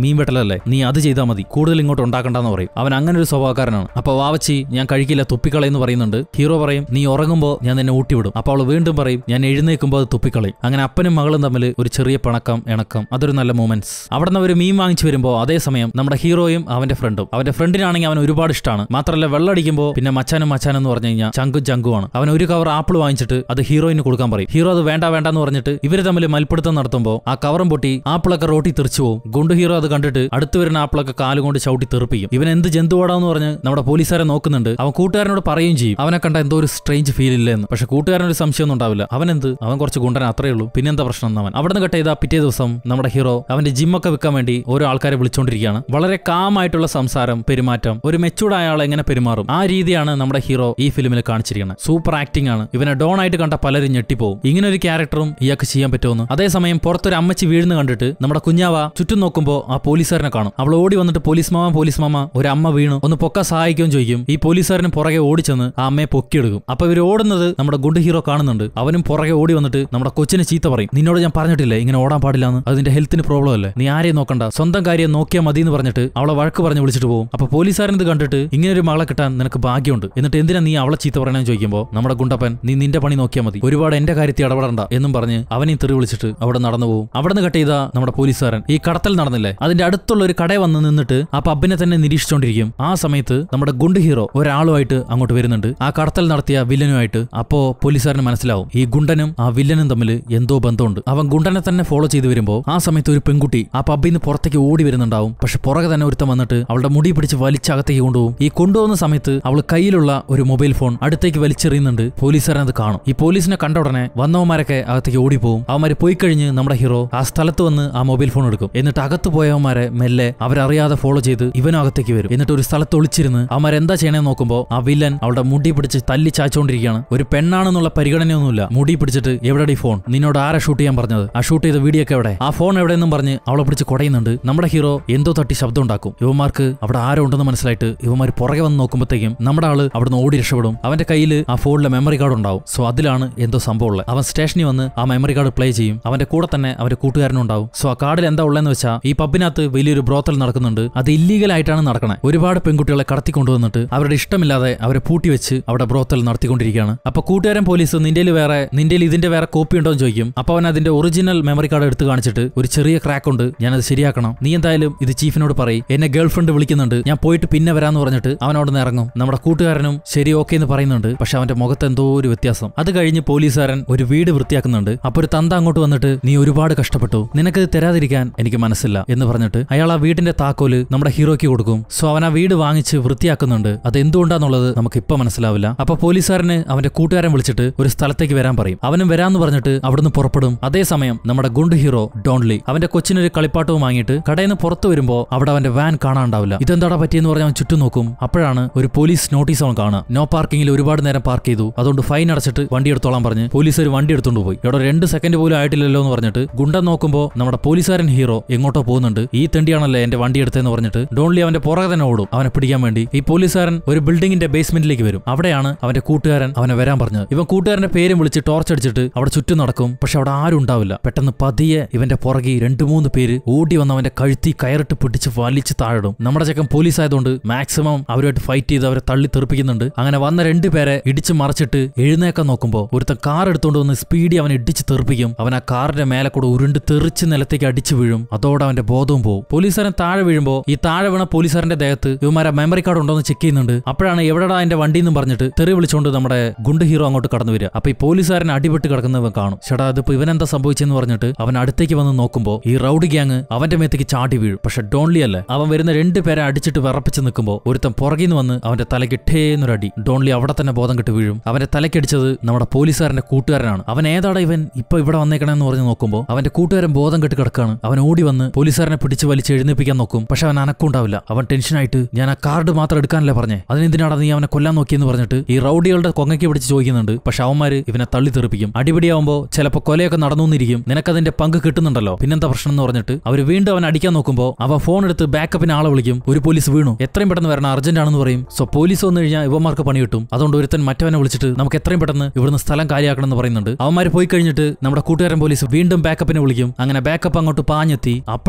മീൻ വെട്ടലല്ലേ നീ അത് ചെയ്താൽ മതി കൂടുതൽ ഇങ്ങോട്ട് ഉണ്ടാക്കണ്ടെന്ന് പറയും അവൻ അങ്ങനെ ഒരു സ്വഭാവക്കാരനാണ് അപ്പൊ വാവച്ചി ഞാൻ കഴിക്കില്ല തുപ്പിക്കളയെന്ന് പറയുന്നുണ്ട് ഹീറോ പറയും നീ ഉറങ്ങുമ്പോൾ ഞാൻ നിന്നെ ഊട്ടിവിടും അപ്പോൾ അവൾ വീണ്ടും പറയും ഞാൻ എഴുന്നേൽക്കുമ്പോൾ അത് തുപ്പിക്കളയും അങ്ങനെ അപ്പനും മകളും തമ്മിൽ ഒരു ചെറിയ പിണക്കം ഇണക്കം അതൊരു നല്ല മൂമെന്റ്സ് അവിടെ നിന്ന് ഒരു മീൻ വാങ്ങിച്ചു വരുമ്പോൾ അതേസമയം നമ്മുടെ ഹീറോയും അവന്റെ ഫ്രണ്ടും അവന്റെ ഫ്രണ്ടിനാണെങ്കിൽ അവൻ ഒരുപാട് ഇഷ്ടമാണ് മാത്രമല്ല വെള്ളടിക്കുമ്പോൾ പിന്നെ മച്ചാനും മച്ചാനും എന്ന് പറഞ്ഞു കഴിഞ്ഞാൽ ചങ്കും ചങ്കുമാണ് അവൻ ഒരു കവർ ആപ്പിൾ വാങ്ങിച്ചിട്ട് അത് ഹീറോയിന് കൊടുക്കാൻ പറയും ഹീറോ അത് വേണ്ട വേണ്ട എന്ന് പറഞ്ഞിട്ട് ഇവര് തമ്മിൽ മൽപ്പിടുത്തം നടത്തുമ്പോൾ ആ കവറും പൊട്ടി ആപ്പിളൊക്കെ റോട്ടി തെറിച്ചു പോകും ഗുണ്ട് ഹീറോ അത് കണ്ടിട്ട് അടുത്ത് വരുന്ന ആപ്പിളൊക്കെ കാലുകൊണ്ട് ചവിട്ടി തെറിപ്പിക്കും ഇവൻ എന്ത് ജന്തുവാടാന്ന് പറഞ്ഞ് നമ്മുടെ പോലീസുകാരെ നോക്കുന്നുണ്ട് അവൻ കൂട്ടുകാരനോട് പറയുകയും ചെയ്യും അവനെ കണ്ട എന്തോ ഒരു സ്ട്രേഞ്ച് ഫീൽ ഇല്ലെന്ന് പക്ഷെ കൂട്ടുകാരനൊരു സംശയമൊന്നും ഉണ്ടാവില്ല അവൻ എന്ത് അവൻ കുറച്ച് ഗുണ്ടൻ അത്രേ ഉള്ളൂ പിന്നെന്താ പ്രശ്നം എന്ന് അവൻ അവിടെ നിന്ന് കട്ട് ചെയ്ത പിറ്റേ ദിവസം നമ്മുടെ ഹീറോ അവന്റെ ജിമ്മൊക്കെ വിൽക്കാൻ വേണ്ടി ഓരോ ആൾക്കാരെ വിളിച്ചുകൊണ്ടിരിക്കുകയാണ് വളരെ കാമായിട്ടുള്ള സംസാരം പെരുമാറ്റം ഒരു മെച്ചൂർഡ് അയാൾ എങ്ങനെ പെരുമാറും ആ രീതിയാണ് നമ്മുടെ ഹീറോ ഈ ഫിലിമിൽ കാണിച്ചിരിക്കുന്നത് സൂപ്പർ ആക്ടിംഗ് ആണ് ഇവനെ ഡോൺ ആയിട്ട് കണ്ട പലരും ഞെട്ടിപ്പോവും ഇങ്ങനെ ഒരു ക്യാരക്ടറും ഇയാൾക്ക് ചെയ്യാൻ പറ്റുമെന്ന് അതേസമയം പുറത്തൊരു അമ്മച്ചി വീഴുന്നു കണ്ടിട്ട് നമ്മുടെ കുഞ്ഞാവ ചുറ്റും നോക്കുമ്പോൾ ആ പോലീസുകാരനെ കാണും അവൾ ഓടി വന്നിട്ട് പോലീസ് മാമ പോലീസ് മാമ ഒരു അമ്മ വീണു ഒന്ന് പൊക്കാൻ സഹായിക്കുകയും ചോദിക്കും ഈ പോലീസുകാരന് പുറകെ ഓടിച്ചെന്ന് ആ അമ്മയെ പൊക്കിയെടുക്കും അപ്പൊ ഇവർ ഓടുന്നത് നമ്മുടെ ഗുണ്ട് ഹീറോ കാണുന്നുണ്ട് അവനും പുറകെ ഓടി വന്നിട്ട് നമ്മുടെ കൊച്ചിനെ ചീത്ത പറയും നിന്നോട് ഞാൻ പറഞ്ഞിട്ടില്ലേ ഇങ്ങനെ ഓടാൻ പാടില്ലാന്ന് അതിന്റെ ഹെൽത്തിന് പ്രോബ്ലം അല്ലേ നീ ആരെയും നോക്കണ്ട സ്വന്തം കാര്യം നോക്കിയാൽ മതി എന്ന് പറഞ്ഞിട്ട് അവളെ വഴക്ക് പറഞ്ഞ് വിളിച്ചിട്ട് പോകും അപ്പൊ പോലീസുകാരൻ ഇത് കണ്ടിട്ട് ഇങ്ങനെ ഒരു മകളെ കിട്ടാൻ നിനക്ക് ഭാഗ്യമുണ്ട് എന്നിട്ട് എന്തിനാ നീ അവളെ ചീത്ത പറയണമെന്ന് ചോദിക്കുമ്പോൾ നമ്മുടെ ഗുണ്ടപ്പൻ നീ നിന്റെ പണി നോക്കിയാൽ മതി ഒരുപാട് എന്റെ കാര്യത്തിൽ ഇടപെടണ്ട എന്നും പറഞ്ഞ് അവനെയും തെറി വിളിച്ചിട്ട് അവിടെ നടന്നു പോകും അവിടെ നിന്ന് കട്ട് ചെയ്ത നമ്മുടെ പോലീസുകാരൻ ഈ കടത്തൽ നടന്നില്ലേ അതിന്റെ അടുത്തുള്ള ഒരു കടയിൽ വന്ന് നിന്നിട്ട് ആ പബ്ബിനെ തന്നെ നിരീക്ഷിച്ചുകൊണ്ടിരിക്കും ആ സമയത്ത് നമ്മുടെ ഗുണ്ട് ഹീറോ ഒരാളുമായിട്ട് അങ്ങോട്ട് വരുന്നുണ്ട് ആ കടത്തൽ നടത്തിയ വില്ലനുമായിട്ട് അപ്പോ പോലീസുകാരന് മനസ്സിലാവും ഈ ഗുണ്ടനും ആ വില്ലനും തമ്മിൽ എന്തോ ബന്ധമുണ്ട് അവൻ ഗുണ്ടനെ തന്നെ ഫോളോ ചെയ്ത് വരുമ്പോൾ ആ സമയത്ത് ഒരു പെൺകുട്ടി ആ പബ്ബിൽ നിന്ന് പുറത്തേക്ക് ഓടി വരുന്നുണ്ടാവും പക്ഷെ പുറകെ തന്നെ ഒരുത്തം വന്നിട്ട് അവളുടെ മുടി പിടിച്ച് വലിച്ചകത്തേക്ക് കൊണ്ടുപോകും ഈ കൊണ്ടുപോകുന്ന സമയത്ത് അവൾ കയ്യിലുള്ള ഒരു മൊബൈൽ ഫോൺ അടുത്തേക്ക് വലിച്ചെറിയുന്നുണ്ട് പോലീസുകാരൻ അത് കാണും ഈ പോലീസിനെ കണ്ട ഉടനെ വന്നവന്മാരൊക്കെ അകത്തേക്ക് ഓടിപ്പോവും അവന്മാര് പോയി കഴിഞ്ഞ് നമ്മുടെ ഹീറോ ആ സ്ഥലത്ത് വന്ന് ആ മൊബൈൽ ഫോൺ എടുക്കും എന്നിട്ട് അകത്ത് പോയവന്മാരെ മെല്ലെ അവരറിയാതെ ഫോളോ ചെയ്ത് ഇവനും അകത്തേക്ക് വരും എന്നിട്ട് ഒരു സ്ഥലത്ത് ഒളിച്ചിരുന്ന് അവന്മാർ എന്താ ചെയ്യണമെന്ന് നോക്കുമ്പോൾ ആ വില്ലൻ അവളുടെ മുടി പിടിച്ച് തല്ലി ചാച്ചുകൊണ്ടിരിക്കുകയാണ് ഒരു പെണ്ണാണെന്നുള്ള പരിഗണനയൊന്നുമില്ല മുടി പിടിച്ചിട്ട് എവിടെ ഫോൺ നിന്നോട് ആരാ ഷൂട്ട് ചെയ്യാൻ പറഞ്ഞത് ആ ഷൂട്ട് ചെയ്ത വീഡിയോ ഒക്കെ എവിടെ ആ ഫോൺ എവിടെയെന്നും പറഞ്ഞ് അവളെ പിടിച്ച് കുടയുന്നുണ്ട് നമ്മുടെ ഹീറോ എന്തോ തട്ടി ശബ്ദം ഉണ്ടാക്കും ഇവന്മാർക്ക് അവിടെ ആരോ ഉണ്ടെന്ന് മനസ്സിലായിട്ട് ഇവന്മാർ പുറകെ വന്ന് നോക്കുമ്പോഴത്തേക്കും നമ്മുടെ ആള് അവിടുന്ന് ഓടി രക്ഷപ്പെടും അവന്റെ കയ്യിൽ ആ ഫോണിലെ മെമ്മറി കാർഡ് ഉണ്ടാവും സോ അതിലാണ് എന്തോ സംഭവം ഉള്ളത് അവൻ സ്റ്റേഷനിൽ വന്ന് ആ മെമ്മറി കാർഡ് പ്ലേ ചെയ്യും അവന്റെ കൂടെ തന്നെ അവന്റെ കൂട്ടുകാരനും ഉണ്ടാവും സോ ആ കാർഡിൽ എന്താ ഉള്ളതെന്ന് വെച്ചാൽ ഈ പബ്ബിനകത്ത് വലിയൊരു ബ്രോത്തൽ നടക്കുന്നുണ്ട് അത് ഇല്ലീഗൽ ആയിട്ടാണ് നടക്കണേ ഒരുപാട് പെൺകുട്ടികളെ കടത്തിക്കൊണ്ടുവന്നിട്ട് അവരുടെ ഇഷ്ടമില്ലാതെ അവരെ പൂട്ടി വെച്ച് അവിടെ ബ്രോത്തൽ നടത്തിക്കൊണ്ടിരിക്കുകയാണ് അപ്പൊ കൂട്ടുകാരൻ പോലീസ് നിന്റെ വേറെ നിന്റെ ഇതിന്റെ വേറെ കോപ്പി ഉണ്ടോ എന്ന് ചോദിക്കും അപ്പൊ അവൻ അതിന്റെ ഒറിജിനൽ മെമ്മറി കാർഡ് എടുത്ത് കാണിച്ചിട്ട് ഒരു ചെറിയ ക്രാക്ക് ഉണ്ട് ഞാനത് ശരിയാക്കണം നീ എന്തായാലും ഇത് ചീഫിനോട് പറയും എന്നെ ഗേൾ ഫ്രണ്ട് വിളിക്കുന്നുണ്ട് ഞാൻ പോയിട്ട് പിന്നെ വരാന്ന് പറഞ്ഞിട്ട് അവൻ അവിടെ നിന്ന് ഇറങ്ങും നമ്മുടെ കൂട്ടുകാരനും ശരി ഓക്കെ എന്ന് പറയുന്നുണ്ട് പക്ഷെ അവന്റെ മുഖത്ത് എന്തോ ഒരു വ്യത്യാസം അത് കഴിഞ്ഞ് പോലീസുകാരൻ ഒരു വീട് വൃത്തിയാക്കുന്നുണ്ട് അപ്പൊ ഒരു തന്ത അങ്ങോട്ട് വന്നിട്ട് നീ ഒരുപാട് കഷ്ടപ്പെട്ടു നിനക്ക് ഇത് തരാതിരിക്കാൻ എനിക്ക് മനസ്സില്ല എന്ന് പറഞ്ഞിട്ട് അയാൾ ആ വീടിന്റെ താക്കോല് നമ്മുടെ ഹീറോയ്ക്ക് കൊടുക്കും സോ അവൻ ആ വീട് വാങ്ങിച്ച് വൃത്തിയാക്കുന്നുണ്ട് അത് എന്തുകൊണ്ടാന്നുള്ളത് നമുക്ക് ഇപ്പൊ മനസ്സിലാവില്ല അപ്പൊ പോലീസുകാരന് അവന്റെ കൂട്ടുകാരൻ വിളിച്ചിട്ട് ഒരു സ്ഥലത്തേക്ക് വരാൻ പറയും അവനും വരാന്ന് പറഞ്ഞിട്ട് അവിടുന്ന് പുറപ്പെടും അതേസമയം നമ്മുടെ ഗുണ്ട് ഹീറോ ഡോൺലി അവന്റെ കൊച്ചിനൊരു കളിപ്പാട്ടവും വാങ്ങിയിട്ട് കടയിൽ നിന്ന് പുറത്തു വരുമ്പോ അവിടെ അവന്റെ വാൻ കാണാണ്ടാവില്ല ഇതെന്താടാ പറ്റിയെന്ന് പറഞ്ഞ് അവൻ ചുറ്റും നോക്കും അപ്പോഴാണ് ഒരു പോലീസ് നോട്ടീസ് അവൻ കാണുക നോ പാർക്കിംഗിൽ ഒരുപാട് നേരം പാർക്ക് ചെയ്തു അതുകൊണ്ട് ഫൈൻ അടച്ചിട്ട് വണ്ടി എടുത്തോളാൻ പറഞ്ഞ് പോലീസ് ഒരു വണ്ടി എടുത്തോണ്ട് പോയി ഇവിടെ രണ്ട് സെക്കൻഡ് പോലും ആയിട്ടില്ലല്ലോ എന്ന് പറഞ്ഞിട്ട് ഗുണ്ടൻ നോക്കുമ്പോൾ നമ്മുടെ പോലീസുകാരൻ ഹീറോ എങ്ങോട്ടോ പോകുന്നുണ്ട് ഈ തെണ്ടിയാണല്ലേ എന്റെ വണ്ടി എടുത്തതെന്ന് പറഞ്ഞിട്ട് ഡോൺലി അവന്റെ പുറകെ തന്നെ ഓടും അവനെ പിടിക്കാൻ വേണ്ടി ഈ പോലീസുകാരൻ ഒരു ബിൽഡിംഗിന്റെ ബേസ്മെന്റിലേക്ക് വരും അവിടെയാണ് അവന്റെ കൂട്ടുകാരൻ അവനെ വരാൻ പറഞ്ഞത് ഇവൻ കൂട്ടുകാരന്റെ പേരും വിളിച്ച് ടോർച്ച് അടിച്ചിട്ട് അവിടെ ചുറ്റും നടക്കും പക്ഷെ അവിടെ ആരും ഉണ്ടാവില്ല പെട്ടെന്ന് പതിയെ ഇവന്റെ പുറകെ രണ്ടു മൂന്ന് പേര് ഓടി വന്ന് അവന്റെ കഴുത്തി കയറിട്ട് പിടിച്ച് വലിച്ച് താഴിടും നമ്മുടെ ചെക്കൻ പോലീസ് ആയതുകൊണ്ട് മാക്സിമം അവരുമായിട്ട് ഫൈറ്റ് ചെയ്ത് അവരെ തള്ളി തെറിപ്പിക്കുന്നുണ്ട് അങ്ങനെ വന്ന രണ്ടു പേരെ ഇടിച്ച് മറിച്ചിട്ട് എഴുന്നേക്കാൻ നോക്കുമ്പോൾ ഒരുത്തൻ കാർ എടുത്തുകൊണ്ട് വന്ന് സ്പീഡി അവനെ ഇടിച്ച് തെറിപ്പിക്കും അവൻ ആ കാറിന്റെ മേലെ കൂടെ ഉരുണ്ട് തെറിച്ച് നിലത്തേക്ക് അടിച്ചു വീഴും അതോടെ അവന്റെ ബോധവും പോകും പോലീസുകാരൻ താഴെ വീഴുമ്പോൾ ഈ താഴെ വീണ പോലീസുകാരന്റെ ദേഹത്ത് ഇവന്മാരെ മെമ്മറി കാർഡ് ഉണ്ടോ എന്ന് ചെക്ക് ചെയ്യുന്നുണ്ട് അപ്പോഴാണ് എവിടെടാ എന്റെ വണ്ടി എന്ന് പറഞ്ഞിട്ട് തെറി വിളിച്ചുകൊണ്ട് നമ്മുടെ ഗുണ്ട് ഹീറോ അങ്ങോട്ട് കടന്നു വരിക അപ്പൊ ഈ പോലീസുകാരൻ അടിപെട്ട് കിടക്കുന്നവൻ കാണും ചേട്ടാ അതിപ്പോ ഇവനെന്താ സംഭവിച്ചെന്ന് പറഞ്ഞിട്ട് അവൻ അടുത്തേക്ക് വന്ന് നോക്കുമ്പോൾ ഈ റൗഡി ഗ്യാങ് അവന്റെ മേത്തേക്ക് ചാടി വീഴും പക്ഷെ ഡോൺലി അല്ലേ അവൻ വരുന്ന രണ്ട് പേരെ അടിച്ചിട്ട് വിറപ്പിച്ച് നിൽക്കുമ്പോൾ ഒരുത്തൻ പുറകിൽ നിന്ന് വന്ന് അവന്റെ തലയ്ക്ക് ഠേന്നൊരു അടി ഡോൺലി അവിടെ തന്നെ ബോധം കെട്ട് വീഴും അവന്റെ തലയ്ക്കടിച്ചത് നമ്മുടെ പോലീസുകാരന്റെ കൂട്ടുകാരനാണ് അവൻ ഏതാടാ ഇവൻ ഇപ്പൊ ഇവിടെ വന്നേക്കണെന്ന് പറഞ്ഞ് നോക്കുമ്പോൾ അവന്റെ കൂട്ടുകാരൻ ബോധം കെട്ട് കിടക്കാണ് അവൻ ഓടി വന്ന് പോലീസുകാരനെ പിടിച്ച് വലിച്ച് എഴുന്നേപ്പിക്കാൻ നോക്കും പക്ഷെ അവൻ അനക്കുണ്ടാവില്ല അവൻ ടെൻഷനായിട്ട് ഞാൻ ആ കാർഡ് മാത്രം എടുക്കാനല്ലേ പറഞ്ഞേ അതിനെന്തിനാടാ നീ അവനെ കൊല്ലാൻ നോക്കിയെന്ന് പറഞ്ഞിട്ട് ഈ റൗഡികളുടെ കൊങ്ങയ്ക്ക് പിടിച്ച് ചോദിക്കുന്നുണ്ട് പക്ഷെ അവന്മാര് ഇവനെ തള്ളി തെറിപ്പിക്കും അടിപിടിയാവുമ്പോൾ ചിലപ്പോൾ കൊലയൊക്കെ നടന്നുന്നിരിക്കും നിനക്കതിന്റെ പങ്ക് കിട്ടുന്നുണ്ടല്ലോ പിന്നെന്താ പ്രശ്നം എന്ന് പറഞ്ഞിട്ട് അവർ വീണ്ടും അവൻ അടിക്കാൻ നോക്കുമ്പോൾ അവൻ ഫോൺ എടുത്ത് ബാക്കപ്പിന് ആളെ വിളിക്കും ഒരു പോലീസ് വീണു എത്രയും പെട്ടെന്ന് വരണം അർജന്റ് ആണെന്ന് പറയും സോ പോലീസ് വന്നു കഴിഞ്ഞാൽ ഇവന്മാർക്ക് പണി കിട്ടും അതുകൊണ്ട് ഒരുത്തൻ മറ്റവനെ വിളിച്ചിട്ട് നമുക്ക് എത്രയും പെട്ടെന്ന് ഇവിടുന്ന് സ്ഥലം കാര്യമാക്കണം എന്ന് പറയുന്നുണ്ട് അവന്മാർ പോയി കഴിഞ്ഞിട്ട് നമ്മുടെ കൂട്ടുകാരൻ പോലീസ് വീണ്ടും ബാക്കപ്പിനെ വിളിക്കും അങ്ങനെ ബാക്കപ്പ് അങ്ങോട്ട് പാഞ്ഞെത്തി അപ്പോഴാണ്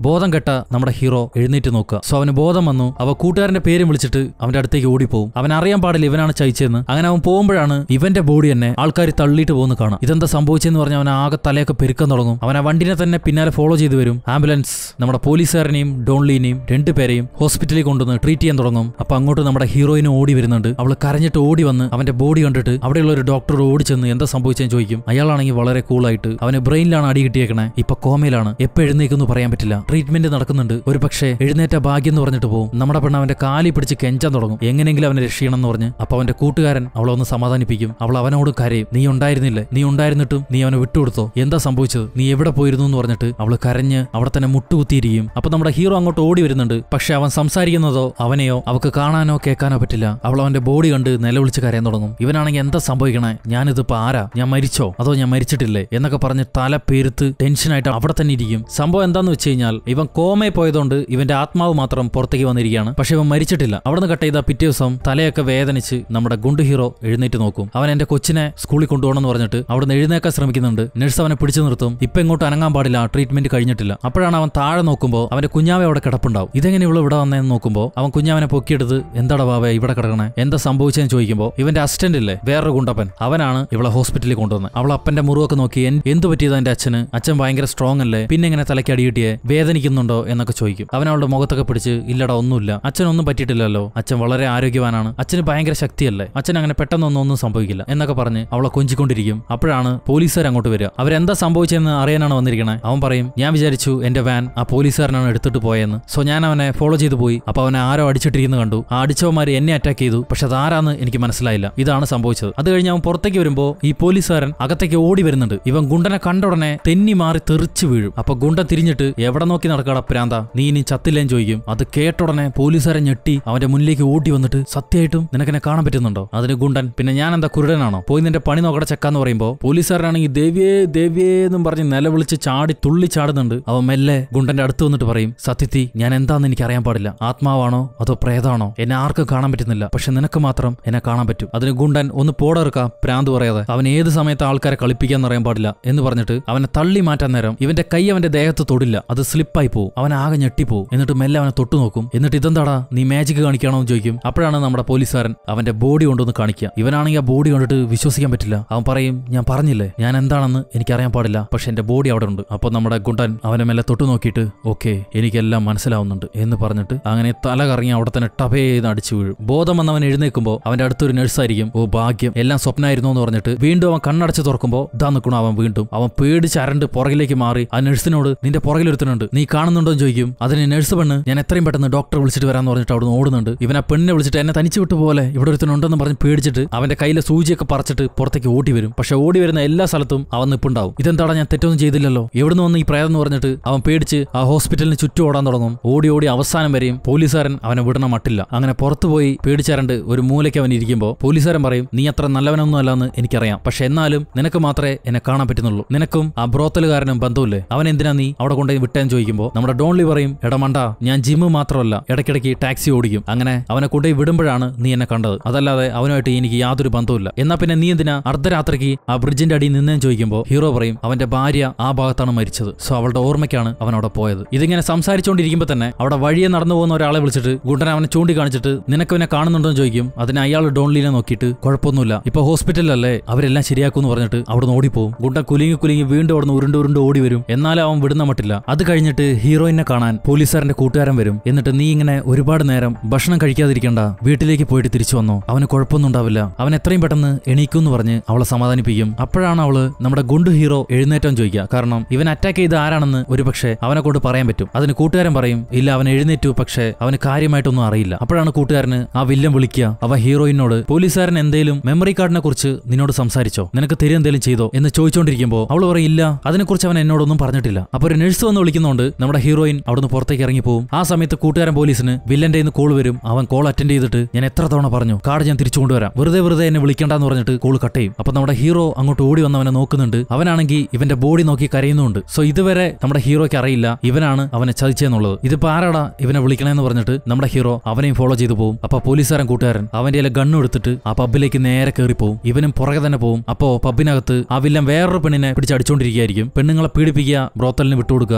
ബോധം കെട്ട നമ്മുടെ ഹീറോ എഴുന്നേറ്റ് നോക്കുക സോ അവന് ബോധം വന്നു അവ കൂട്ടുകാരന്റെ പേര് വിളിച്ചിട്ട് അവന്റെ അടുത്തേക്ക് ഓടിപ്പോവും അവൻ അറിയാൻ പാടില്ല ഇവനാണ് ചയിച്ചെന്ന് അങ്ങനെ അവൻ പോകുമ്പോഴാണ് ഇവന്റെ ബോഡി തന്നെ ആൾക്കാർ തള്ളിയിട്ട് പോകുന്ന കാണാം ഇതെന്താ സംഭവിച്ചെന്ന് പറഞ്ഞാൽ അവൻ ആകെ തലയൊക്കെ പെരുക്കാൻ തുടങ്ങും അവൻ ആ വണ്ടിനെ തന്നെ പിന്നാലെ ഫോളോ ചെയ്ത് വരും ആംബുലൻസ് നമ്മുടെ പോലീസുകാരനെയും ഡോൺലിനെയും രണ്ടുപേരെയും ഹോസ്പിറ്റലിൽ കൊണ്ടുവന്ന് ട്രീറ്റ് ചെയ്യാൻ തുടങ്ങും അപ്പൊ അങ്ങോട്ട് നമ്മുടെ ഹീറോയിനും ഓടി വരുന്നുണ്ട് അവൾ കരഞ്ഞിട്ട് ഓടി വന്ന് അവന്റെ ബോഡി കണ്ടിട്ട് അവിടെയുള്ള ഒരു ഡോക്ടർ ഓടി ചെന്ന് എന്താ സംഭവിച്ചെന്ന് ചോദിക്കും അയാളാണെങ്കിൽ വളരെ കൂളായിട്ട് അവന് ബ്രെയിനിലാണ് അടി കിട്ടിയേക്കണേ ഇപ്പൊ കോമയിലാണ് എപ്പോ എഴുന്നേക്കെന്ന് പറയാൻ പറ്റില്ല ട്രീറ്റ്മെന്റ് നടക്കുന്നുണ്ട് ഒരു പക്ഷേ എഴുന്നേറ്റ ഭാഗ്യം എന്ന് പറഞ്ഞിട്ട് പോകും നമ്മുടെ പെണ്ണ് അവന്റെ കാലി പിടിച്ച് കെഞ്ചാൻ തുടങ്ങും എങ്ങനെയെങ്കിലും അവനെ രക്ഷിക്കണം എന്ന് പറഞ്ഞ് അപ്പൊ അവന്റെ കൂട്ടുകാരൻ അവളെ ഒന്ന് സമാധാനിപ്പിക്കും അവൾ അവനോട് കരയും നീ ഉണ്ടായിരുന്നില്ലേ നീ ഉണ്ടായിരുന്നിട്ടും നീ അവനെ വിട്ടുകൊടുത്തോ എന്താ സംഭവിച്ചത് നീ എവിടെ പോയിരുന്നു എന്ന് പറഞ്ഞിട്ട് അവള് കരഞ്ഞ് അവിടെ തന്നെ മുട്ടുകുത്തിയിരിക്കും അപ്പൊ നമ്മുടെ ഹീറോ അങ്ങോട്ട് ഓടി വരുന്നുണ്ട് പക്ഷെ അവൻ സംസാരിക്കുന്നതോ അവനെയോ അവക്ക് കാണാനോ കേൾക്കാനോ പറ്റില്ല അവൾ അവന്റെ ബോഡി കണ്ട് നിലവിളിച്ച് കരയാൻ തുടങ്ങും ഇവനാണെങ്കിൽ എന്താ സംഭവിക്കണേ ഞാനിതിപ്പോ ആരാ ഞാൻ മരിച്ചോ അതോ ഞാൻ മരിച്ചിട്ടില്ലേ എന്നൊക്കെ പറഞ്ഞ് തല പെരുത്ത് ടെൻഷനായിട്ട് അവിടെ തന്നെ ഇരിക്കും സംഭവം എന്താന്ന് വെച്ച് കഴിഞ്ഞാൽ ഇവൻ കോമയിൽ പോയതുകൊണ്ട് ഇവന്റെ ആത്മാവ് മാത്രം പുറത്തേക്ക് വന്നിരിക്കുകയാണ് പക്ഷെ ഇവൻ മരിച്ചിട്ടില്ല അവിടുന്ന് കട്ട് ചെയ്ത പിറ്റേ ദിവസം തലയൊക്കെ വേദനിച്ച് നമ്മുടെ ഗുണ്ട് ഹീറോ എഴുന്നേറ്റ് നോക്കും അവൻ എന്റെ കൊച്ചിനെ സ്കൂളിൽ കൊണ്ടുപോകണം എന്ന് പറഞ്ഞിട്ട് അവിടുന്ന് എഴുന്നേക്കാൻ ശ്രമിക്കുന്നുണ്ട് നഴ്സ് അവനെ പിടിച്ചു നിർത്തും ഇപ്പൊ ഇങ്ങോട്ട് അനങ്ങാൻ പാടില്ല ട്രീറ്റ്മെന്റ് കഴിഞ്ഞിട്ടില്ല അപ്പോഴാണ് അവൻ താഴെ നോക്കുമ്പോൾ അവന്റെ കുഞ്ഞാവെ അവിടെ കിടപ്പുണ്ടാവും ഇതെങ്ങനെ ഇവിടെ ഇവിടെ വന്നതെന്ന് നോക്കുമ്പോൾ അവൻ കുഞ്ഞാവനെ പൊക്കിയെടുത്ത് എന്താടാ ബാബേ ഇവിടെ കിടക്കണേ എന്താ സംഭവിച്ചതെന്ന് ചോദിക്കുമ്പോൾ ഇവന്റെ അസിസ്റ്റന്റ് ഇല്ലേ വേറൊരു ഗുണ്ടപ്പൻ അവനാണ് ഇവളെ ഹോസ്പിറ്റലിൽ കൊണ്ടുവന്നത് അവൾ അപ്പന്റെ മുറിവൊക്കെ നോക്കി "എൻ- എന്ത് പറ്റിയത് എന്റെ അച്ഛന് അച്ഛൻ ഭയങ്കര സ്ട്രോങ് അല്ലേ പിന്നെ എങ്ങനെ തലയ്ക്ക് അടി കിട്ടിയേ വേദനിക്കുന്നുണ്ടോ എന്നൊക്കെ ചോദിക്കും അവൻ അവളുടെ മുഖത്തൊക്കെ പിടിച്ച് ഇല്ലടാ ഒന്നുമില്ല അച്ഛനൊന്നും പറ്റിയിട്ടില്ലല്ലോ അച്ഛൻ വളരെ ആരോഗ്യവാനാണ് അച്ഛന് ഭയങ്കര ശക്തിയല്ലേ അച്ഛൻ അങ്ങനെ പെട്ടെന്നൊന്നും ഒന്നും സംഭവിക്കില്ല എന്നൊക്കെ പറഞ്ഞ് അവളെ കൊഞ്ചിക്കൊണ്ടിരിക്കും അപ്പോഴാണ് പോലീസുകാർ അങ്ങോട്ട് വരിക അവരെന്താ സംഭവിച്ചതെന്ന് അറിയാനാണ് വന്നിരിക്കണേ അവൻ പറയും ഞാൻ വിചാരിച്ചു എന്റെ വാൻ ആ പോലീസുകാരനാണ് എടുത്തിട്ട് പോയെന്ന് സോ ഞാൻ അവനെ ഫോളോ ചെയ്തു പോയി അപ്പൊ അവനെ ആരോ അടിച്ചിട്ടിരിക്കുന്നു കണ്ടു ആ അടിച്ചവന്മാർ എന്നെ അറ്റാക്ക് ചെയ്തു പക്ഷെ അതാരാന്ന് എനിക്ക് മനസ്സിലായില്ല ഇതാണ് സംഭവിച്ചത് അത് കഴിഞ്ഞ് അവൻ പുറത്തേക്ക് വരുമ്പോ ഈ പോലീസുകാരൻ അകത്തേക്ക് ഓടി വരുന്നുണ്ട് ഇവൻ ഗുണ്ടനെ കണ്ട ഉടനെ തെന്നി മാറി തെറിച്ചു വീഴും അപ്പൊ ഗുണ്ടൻ തിരിഞ്ഞിട്ട് എവിടെ നോക്കി നടക്കാടാ പ്രാന്ത നീ ഇനി ചത്തില്ലേന്ന് ചോദിക്കും അത് കേട്ടുടനെ പോലീസുകാരൻ ഞെട്ടി അവന്റെ മുന്നിലേക്ക് ഓടി വന്നിട്ട് സത്യമായിട്ടും നിനക്കെന്നെ കാണാൻ പറ്റുന്നുണ്ടോ അതിന് ഗുണ്ടൻ പിന്നെ ഞാൻ എന്താ കുരുടനാണോ പോയി നിന്റെ പണി നോക്കടെ ചെക്കാന്ന് പറയുമ്പോ പോലീസുകാരനാണെങ്കിൽ ദേവിയേ ദേവിയേ എന്നും പറഞ്ഞ് നിലവിളിച്ച് ചാടി തുള്ളി ചാടുന്നുണ്ട് അവൻ മെല്ലെ ഗുണ്ടന്റെ അടുത്ത് വന്നിട്ട് പറയും സത്യത്തി ഞാൻ എന്താന്ന് എനിക്ക് അറിയാൻ പാടില്ല ആത്മാവാണോ അതോ പ്രേതാണോ എന്നെ ആർക്കും കാണാൻ പറ്റുന്നില്ല പക്ഷെ നിനക്ക് മാത്രം എന്നെ കാണാൻ പറ്റും അതിന് ഗുണ്ടൻ ഒന്ന് പോടർക്കാം പ്രാന്ത് പറയാതെ അവൻ ഏത് സമയത്ത് ആൾക്കാരെ കളിപ്പിക്കാൻ അറിയാൻ പാടില്ല എന്ന് പറഞ്ഞിട്ട് അവനെ തള്ളി മാറ്റാൻ നേരം ഇവന്റെ കൈ അവന്റെ ദേഹത്ത് തൊടില്ല അത് സ്ലിപ്പായി പോവും അവൻ ആകെ ഞെട്ടിപ്പോവും എന്നിട്ട് മെല്ലെ അവനെ തൊട്ടു നോക്കും എന്നിട്ട് ഇതെന്താടാ നീ മാജിക് കാണിക്കണോ എന്ന് ചോദിക്കും അപ്പോഴാണ് നമ്മുടെ പോലീസുകാരൻ അവന്റെ ബോഡി കൊണ്ടൊന്ന് കാണിക്കുക ഇവനാണെങ്കിൽ ആ ബോഡി കണ്ടിട്ട് വിശ്വസിക്കാൻ പറ്റില്ല അവൻ പറയും ഞാൻ പറഞ്ഞില്ലേ ഞാൻ എന്താണെന്ന് എനിക്കറിയാൻ പാടില്ല പക്ഷെ എന്റെ ബോഡി അവിടെ ഉണ്ട് അപ്പോൾ നമ്മുടെ ഗുണ്ടൻ അവനെ മെല്ലെ തൊട്ടു നോക്കിയിട്ട് ഓക്കെ എനിക്കെല്ലാം മനസ്സിലാവുന്നുണ്ട് എന്ന് പറഞ്ഞിട്ട് അങ്ങനെ തല കറങ്ങി അവിടെ തന്നെ ടപേ എന്ന് അടിച്ചു വീഴും ബോധം വന്ന് അവൻ എഴുന്നേൽക്കുമ്പോൾ അവന്റെ അടുത്തൊരു നഴ്സായിരിക്കും ഓ ഭാഗ്യം എല്ലാം സ്വപ്നമായിരുന്നു എന്ന് പറഞ്ഞിട്ട് വീണ്ടും അവൻ കണ്ണടച്ച് തുറക്കുമ്പോൾ ഇതാ നിൽക്കണു അവൻ വീണ്ടും അവൻ പേടിച്ച് അരണ്ട് പുറകിലേക്ക് മാറി ആ നഴ്സിനോട് നിന്റെ പുറകിലൊരുത്തനുണ്ട് നീ കാണുന്നുണ്ടോ എന്ന് ചോദിക്കും അതിന് നഴ്സ് പെണ്ണ് ഞാൻ എത്രയും പെട്ടെന്ന് ഡോക്ടറെ വിളിച്ചിട്ട് വരാന്ന് പറഞ്ഞിട്ട് അവിടെ ഓടുന്നുണ്ട് ഇവൻ ആ പെണ്ണിനെ വിളിച്ചിട്ട് എന്നെ തനിച്ച് വിട്ടു പോലെ ഇവിടെ ഒരുത്തനുണ്ടെന്ന് പറഞ്ഞ് പേടിച്ചിട്ട് അവന്റെ കയ്യിലെ സൂചിയൊക്കെ പറിച്ചിട്ട് പുറത്തേക്ക് ഓടി വരും പക്ഷെ ഓടി വരുന്ന എല്ലാ സ്ഥലത്തും അവൻ നിപ്പുണ്ടാവും ഇതെന്താടാ ഞാൻ തെറ്റൊന്നും ചെയ്തില്ലല്ലോ എവിടുന്ന് വന്ന് ഈ പ്രേതം എന്ന് പറഞ്ഞിട്ട് അവൻ പേടിച്ച് ആ ഹോസ്പിറ്റലിന് ചുറ്റും ഓടാൻ തുടങ്ങും ഓടി ഓടി അവസാനം വരെയും പോലീസുകാരൻ അവനെ വിടണ മട്ടില്ല അങ്ങനെ പുറത്തു പോയി പേടിച്ചാരണ്ട് ഒരു മൂലയ്ക്ക് അവൻ ഇരിക്കുമ്പോൾ പോലീസുകാരൻ പറയും നീ അത്ര നല്ലവനൊന്നും അല്ലെന്ന് എനിക്കറിയാം പക്ഷെ എന്നാലും നിനക്ക് മാത്രമേ എന്നെ കാണാൻ പറ്റുന്നുള്ളൂ നിനക്കും ആ ബ്രോത്തലുകാരനും ബന്ധമില്ലേ അവൻ എന്തിനാ നീ അവിടെ കൊണ്ടുപോയി വിട്ടേന്ന് ചോദിക്കുമ്പോൾ നമ്മുടെ ഡോൺലി പറയും എടാ മണ്ട ഞാൻ ജിമ്മ് മാത്രമല്ല ഇടയ്ക്കിടയ്ക്ക് ടാക്സി ഓടിക്കും അങ്ങനെ അവനെ കൊണ്ടുപോയി വിടുമ്പോഴാണ് നീ എന്നെ കണ്ടത് അതല്ലാതെ അവനുമായിട്ട് എനിക്ക് യാതൊരു ബന്ധവുമില്ല എന്നാ പിന്നെ നീ എന്തിനാ അർദ്ധരാത്രിക്ക് ആ ബ്രിഡ്ജിന്റെ അടിയിൽ നിന്നേന്ന് ചോദിക്കുമ്പോൾ ഹീറോ പറയും അവന്റെ ഭാര്യ ആ ഭാഗത്താണ് മരിച്ചത് സോ അവളുടെ ഓർമ്മയ്ക്കാണ് അവൻ അവിടെ പോയത് ഇതിങ്ങനെ സംസാരിച്ചുകൊണ്ടിരിക്കുമ്പോൾ തന്നെ അവിടെ വഴിയെ നടന്നു പോകുന്ന ഒരാളെ വിളിച്ചിട്ട് ഗുണ്ടൻ അവനെ ചൂണ്ടിക്കാണിച്ചിട്ട് നിനക്ക് അവനെ കാണുന്നുണ്ടോ എന്ന് ചോദിക്കും അതിന് അയാൾ ഡോൺലീനെ നോക്കിയിട്ട് കുഴപ്പമൊന്നുമില്ല ഇപ്പൊ ഹോസ്പിറ്റലിലല്ലേ അവരെല്ലാം ശരിയാക്കുമെന്ന് പറഞ്ഞിട്ട് അവിടുന്ന് ഓടിപ്പോവും ഗുണ്ടൻ കുലുങ്ങി കുലുങ്ങി വീണ്ടും അവിടുന്ന് ഉരുണ്ട് ഉരുണ്ട് ഓടി വരും എന്നാലും അവൻ വിടുന്ന മട്ടില്ല അത് കഴിഞ്ഞിട്ട് ഹീറോയിനെ കാണാൻ പോലീസുകാരന്റെ കൂട്ടുകാരൻ വരും എന്നിട്ട് നീ ഇങ്ങനെ ഒരുപാട് നേരം ഭക്ഷണം കഴിക്കാതിരിക്കണ്ട വീട്ടിലേക്ക് പോയിട്ട് തിരിച്ചു വന്നോ അവന് കുഴപ്പമൊന്നും ഉണ്ടാവില്ല അവൻ എത്രയും പെട്ടെന്ന് എണീക്കുമെന്ന് പറഞ്ഞ് അവളെ സമാധാനിപ്പിക്കും അപ്പോഴാണ് അവള് നമ്മുടെ ഗുണ്ടു ഹീറോ എഴുന്നേറ്റം ചോദിക്കുക കാരണം ഇവൻ അറ്റാക്ക് ചെയ്ത ആരാണെന്ന് ഒരുപക്ഷെ അവനെ കൊണ്ട് പറയാൻ പറ്റും അതിന് കൂട്ടുകാരൻ പറയും ഇല്ല അവൻ എഴുന്നേറ്റു പക്ഷേ അവന് കാര്യമായിട്ടൊന്നും അറിയില്ല അപ്പോഴാണ് കൂട്ടുകാരന് ആ വില്ലൻ വിളിക്കുക അവ ഹീറോയിനോട് പോലീസുകാരൻ എന്തേലും മെമ്മറി കാർഡിനെ കുറിച്ച് നിന്നോട് സംസാരിച്ചോ നിനക്ക് തെരി എന്തേലും ചെയ്തോ എന്ന് ചോദിച്ചുകൊണ്ടിരിക്കുമ്പോൾ അവൾ പറയും ഇല്ല അതിനെക്കുറിച്ച് അവൻ എന്നോടൊന്നും പറഞ്ഞിട്ടില്ല അപ്പൊ ഒരു നഴ്സ് വന്ന് വിളിക്കുന്നതുകൊണ്ട് നമ്മുടെ ഹീറോയിൻ അവിടുന്ന് പുറത്തേക്ക് ഇറങ്ങി പോകും ആ സമയത്ത് കൂട്ടുകാരൻ പോലീസിന് വില്ലന്റെ നിന്ന് കോൾ വരും അവൻ കോൾ അറ്റൻഡ് ചെയ്തിട്ട് ഞാൻ എത്ര തവണ പറഞ്ഞു കാർഡ് ഞാൻ തിരിച്ചു കൊണ്ടുവരാം വെറുതെ വെറുതെ എന്നെ വിളിക്കണ്ടെന്ന് പറഞ്ഞിട്ട് കോൾ കട്ട് ചെയ്യും അപ്പൊ നമ്മുടെ ഹീറോ അങ്ങോട്ട് ഓടി വന്ന് അവനെ നോക്കുന്നുണ്ട് അവനാണെങ്കിൽ ഇവന്റെ ബോഡി നോക്കി കരയുന്നുണ്ട് സോ ഇതുവരെ നമ്മുടെ ഹീറോയ്ക്ക് അറിയില്ല ഇവനാണ് അവനെ ചതിച്ചെന്നുള്ളത് ഇതിപ്പോ ആരാടാ ഇവനെ വിളിക്കണമെന്ന് പറഞ്ഞിട്ട് നമ്മുടെ ഹീറോ അവനെയും ഫോളോ ചെയ്തു പോകും അപ്പൊ പോലീസുകാരൻ കൂട്ടുകാരൻ അവന്റെ കയ്യിലെ ഗണ്ണ് എടുത്തിട്ട് ആ പബ്ബിലേക്ക് നേരെ കയറി പോകും ഇവനും പുറകെ തന്നെ പോകും അപ്പോ പബ്ബിനകത്ത് ആ വില്ലൻ വേറൊരു പെണ്ണിനെ പിടിച്ച് അടിച്ചോണ്ടിരിക്കുകയായിരിക്കും പെണ്ണുങ്ങളെ പീഡിപ്പിക്കുക ബ്രോത്തലിന് വിട്ടുകൊടുക്കുക രക്ഷപ്പെടാൻ